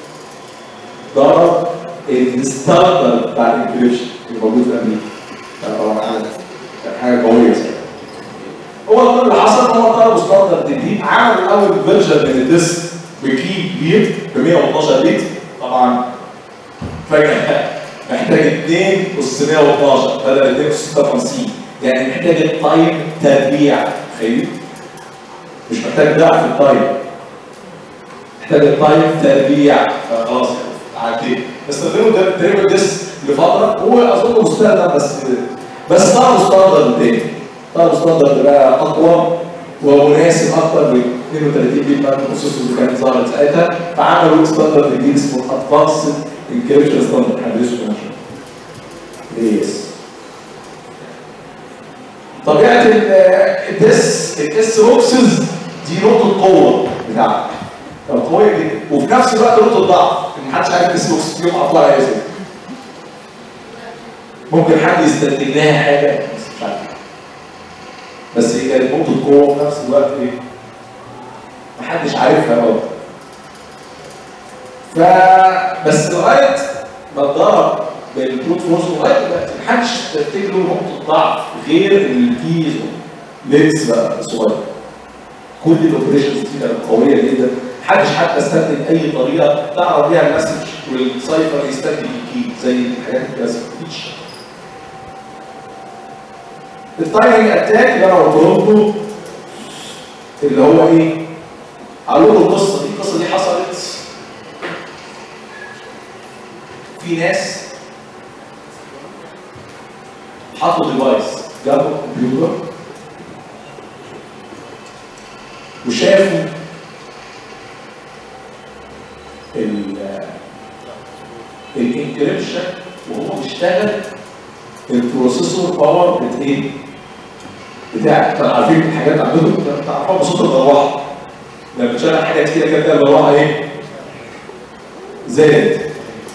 S1: ضرب الستاندرد بتاع الانكريبشن اللي موجود في امريكا كان طبعا كان حاجه قويه ساعتها هو كل اللي حصل هو ضربوا ستاندرد جديد عملوا اول فيرجن من الديسك بكي كبير ب 112 بيت طبعا فجاه محتاج 2 اس 112 بدل 2 اس 56 يعني محتاج التايم تربيع تخيل مش محتاج ضعف التايم محتاج التايم تربيع فخلاص عديت استخدموا ده تريبل ديس لفتره هو اظن مستخدم بس بس طلعوا ستاندرد تاني طلعوا ستاندرد بقى اقوى ومناسب اكتر ل 32 بيت مايكرو بروسيسور اللي كانت ظهرت ساعتها فعملوا ستاندرد جديد اسمه ادفانسد انكريبشن ستاندرد هندرسه كمان شويه يس طبيعه الديس الاس بوكسز دي نقطه قوه بتاعتك قويه جدا وفي نفس الوقت نقطه ضعف محدش عارف الاس بوكس فيهم اطلع ايه ممكن حد يستنتج لها حاجه بس مش عارف بس هي كانت نقطه قوه في نفس الوقت ايه محدش عارفها برضه ف بس لغايه ما اتضرب بالبروت فورس لغايه دلوقتي محدش تفتكر له نقطه ضعف غير الكيز لينس بقى الصغير كل الاوبريشنز دي كانت قويه جدا محدش حتى استخدم اي طريقه تعرف بيها المسج والسايفر يستخدم الكي زي الحاجات الكلاسيك مفيش التايمنج اتاك اللي انا قلت لكم اللي هو ايه؟ قالوا له القصه دي القصه دي حصلت في ناس حطوا ديفايس جابوا الكمبيوتر وشافوا ال الانكريبشن وهو بيشتغل البروسيسور باور بت ايه؟ بتاع كانوا عارفين الحاجات عندهم تعرفوها بصوت المروحه لما بتشغل حاجه كتير كده تلاقي المروحه ايه؟ زادت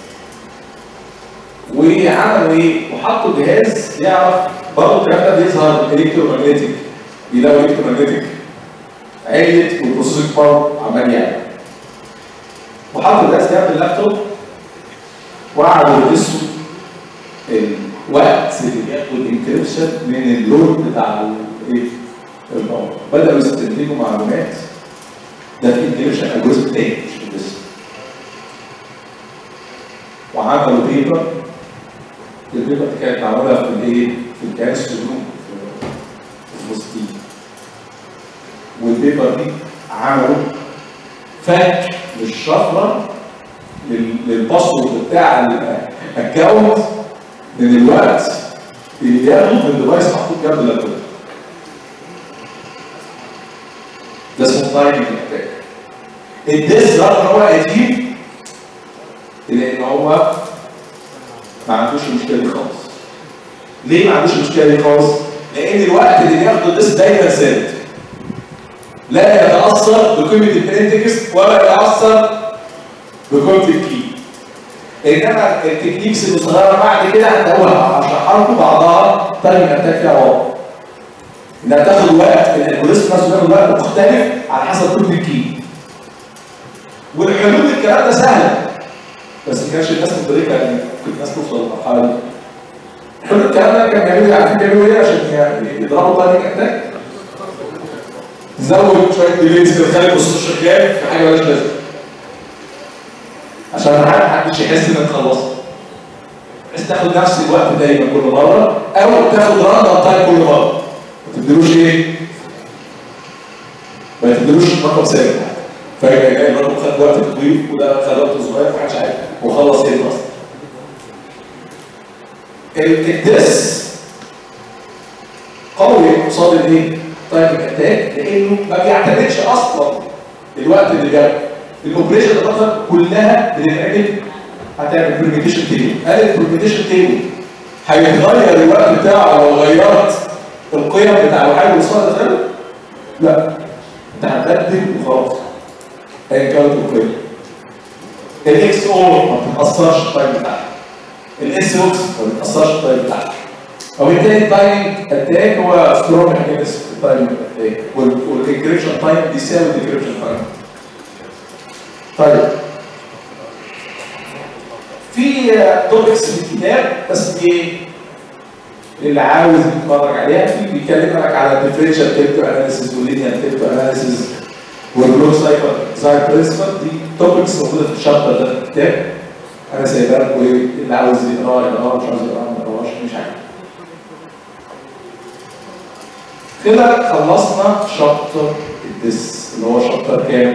S1: وعملوا ايه؟ وحطوا جهاز يعرف برضه الكلام ده بيظهر الكترومagnetic بيلاقوا الكترومagnetic علت والبروسيسور باور عمال يعلى وحطوا الجهاز جنب اللابتوب وقعدوا يدرسوا الوقت اللي بياخد الانكريبشن من اللود بتاع الايه؟ الباور بدأوا يستنتجوا معلومات ده في انكريبشن الجزء تاني مش بس وعملوا بيبر البيبر دي كانت معموله في الايه؟ في الكانس جنوب في فلسطين والبيبر دي عملوا فك للشفره لل- للباسورد بتاع الاكونت من الوقت اللي بياخده من ديفايس محطوط جنب اللابتوب ده اسمه تايمنج اتاك الديس رغم ان هو قديم لان هو ما عندوش المشكله دي خالص ليه ما عندوش المشكله دي خالص؟ لان الوقت اللي بياخده الديس دايما ثابت لا يتاثر بقيمه البرنت تكست ولا يتاثر بقيمه الكي انما التكنيكس اللي صغيره بعد كده هتلاقوها هشرحها لكم بعضها تايم اتاك فيها واضح انها تاخد وقت الالجوريزم نفسه بياخد وقت مختلف على حسب قيمه الكي والحلول الكلام ده سهله بس ما كانش الناس مدركه يعني ممكن الناس توصل للمرحله دي حلول الكلام ده كان بيعملوا عارفين بيعملوا ايه عشان يعني يضربوا تايمنج اتاك زود شويه ديليز كده خلي البروسيسور شغال في حاجه مالهاش لازمه عشان ما حدش يحس انك خلصت بحيث تاخد نفس الوقت دايما كل مره او تاخد راندم تايم كل مره ما تديلوش ايه؟ ما تديلوش رقم ثابت فجاه جاي الرقم خد وقت طويل وده خد وقت صغير محدش عارف وخلص ايه اصلا ال- الدرس قوي قصاد الايه؟ تايم اتاك لانه ما بيعتمدش اصلا الوقت اللي جاب الاوبريشن اصلا كلها بتتعمل هتعمل بريميتيشن تيبل هل البريميتيشن تيبل هيتغير الوقت بتاعه لو غيرت القيم بتاع الحاجه اللي وصلت ده؟ لا انت هتبدل وخلاص ايا كانت القيم الاكس اور ما بتتاثرش التايم بتاعها الاس اوكس ما بتتاثرش التايم بتاعها وبالتالي التايمنج اتاك هو سترونج اجينست التايمنج اتاك والانكريبشن تايم بيساوي الانكريبشن تايم طيب في توبكس في الكتاب بس ايه اللي عاوز يتفرج عليها في بيكلمك على الديفرنشال تيبتو اناليسيس واللينير تيبتو اناليسيس والبلوك سايكل ديزاين برنسبل دي توبكس موجوده في الشابتر ده في الكتاب انا سايبها لكم ايه اللي عاوز يقراها يقراها مش عاوز يقراها ما يقراهاش مش عارف كده خلصنا شابتر الدس اللي هو شابتر كام؟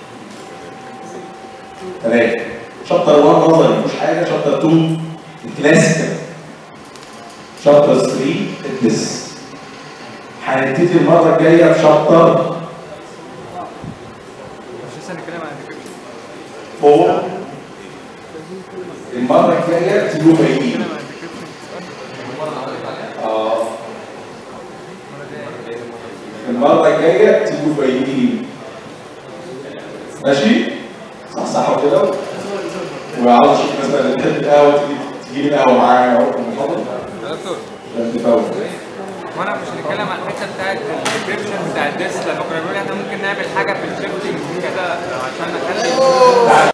S1: ثلاثة شابتر 1 نظري مفيش حاجة شابتر 2 الكلاسيكال شابتر 3 الدس هنبتدي المرة الجاية في شابتر
S5: مش لسه هنتكلم عن الديكريبشن
S1: 4 المرة الجاية تجيبوا فايقين اه المرة الجاية تجيبوا فايقين ماشي؟ صح صح كده؟ وعاوز اشوف مثلا اللي بتحب القهوة تجيب تجيب القهوة معايا اهو في المحاضرة
S5: يا دكتور
S1: عشان تفوت
S5: وانا مش هنتكلم عن الحته بتاعت الديسكريبشن بتاع الديس لما كنا بنقول احنا ممكن نعمل حاجه في الشيفتنج كده عشان نخلي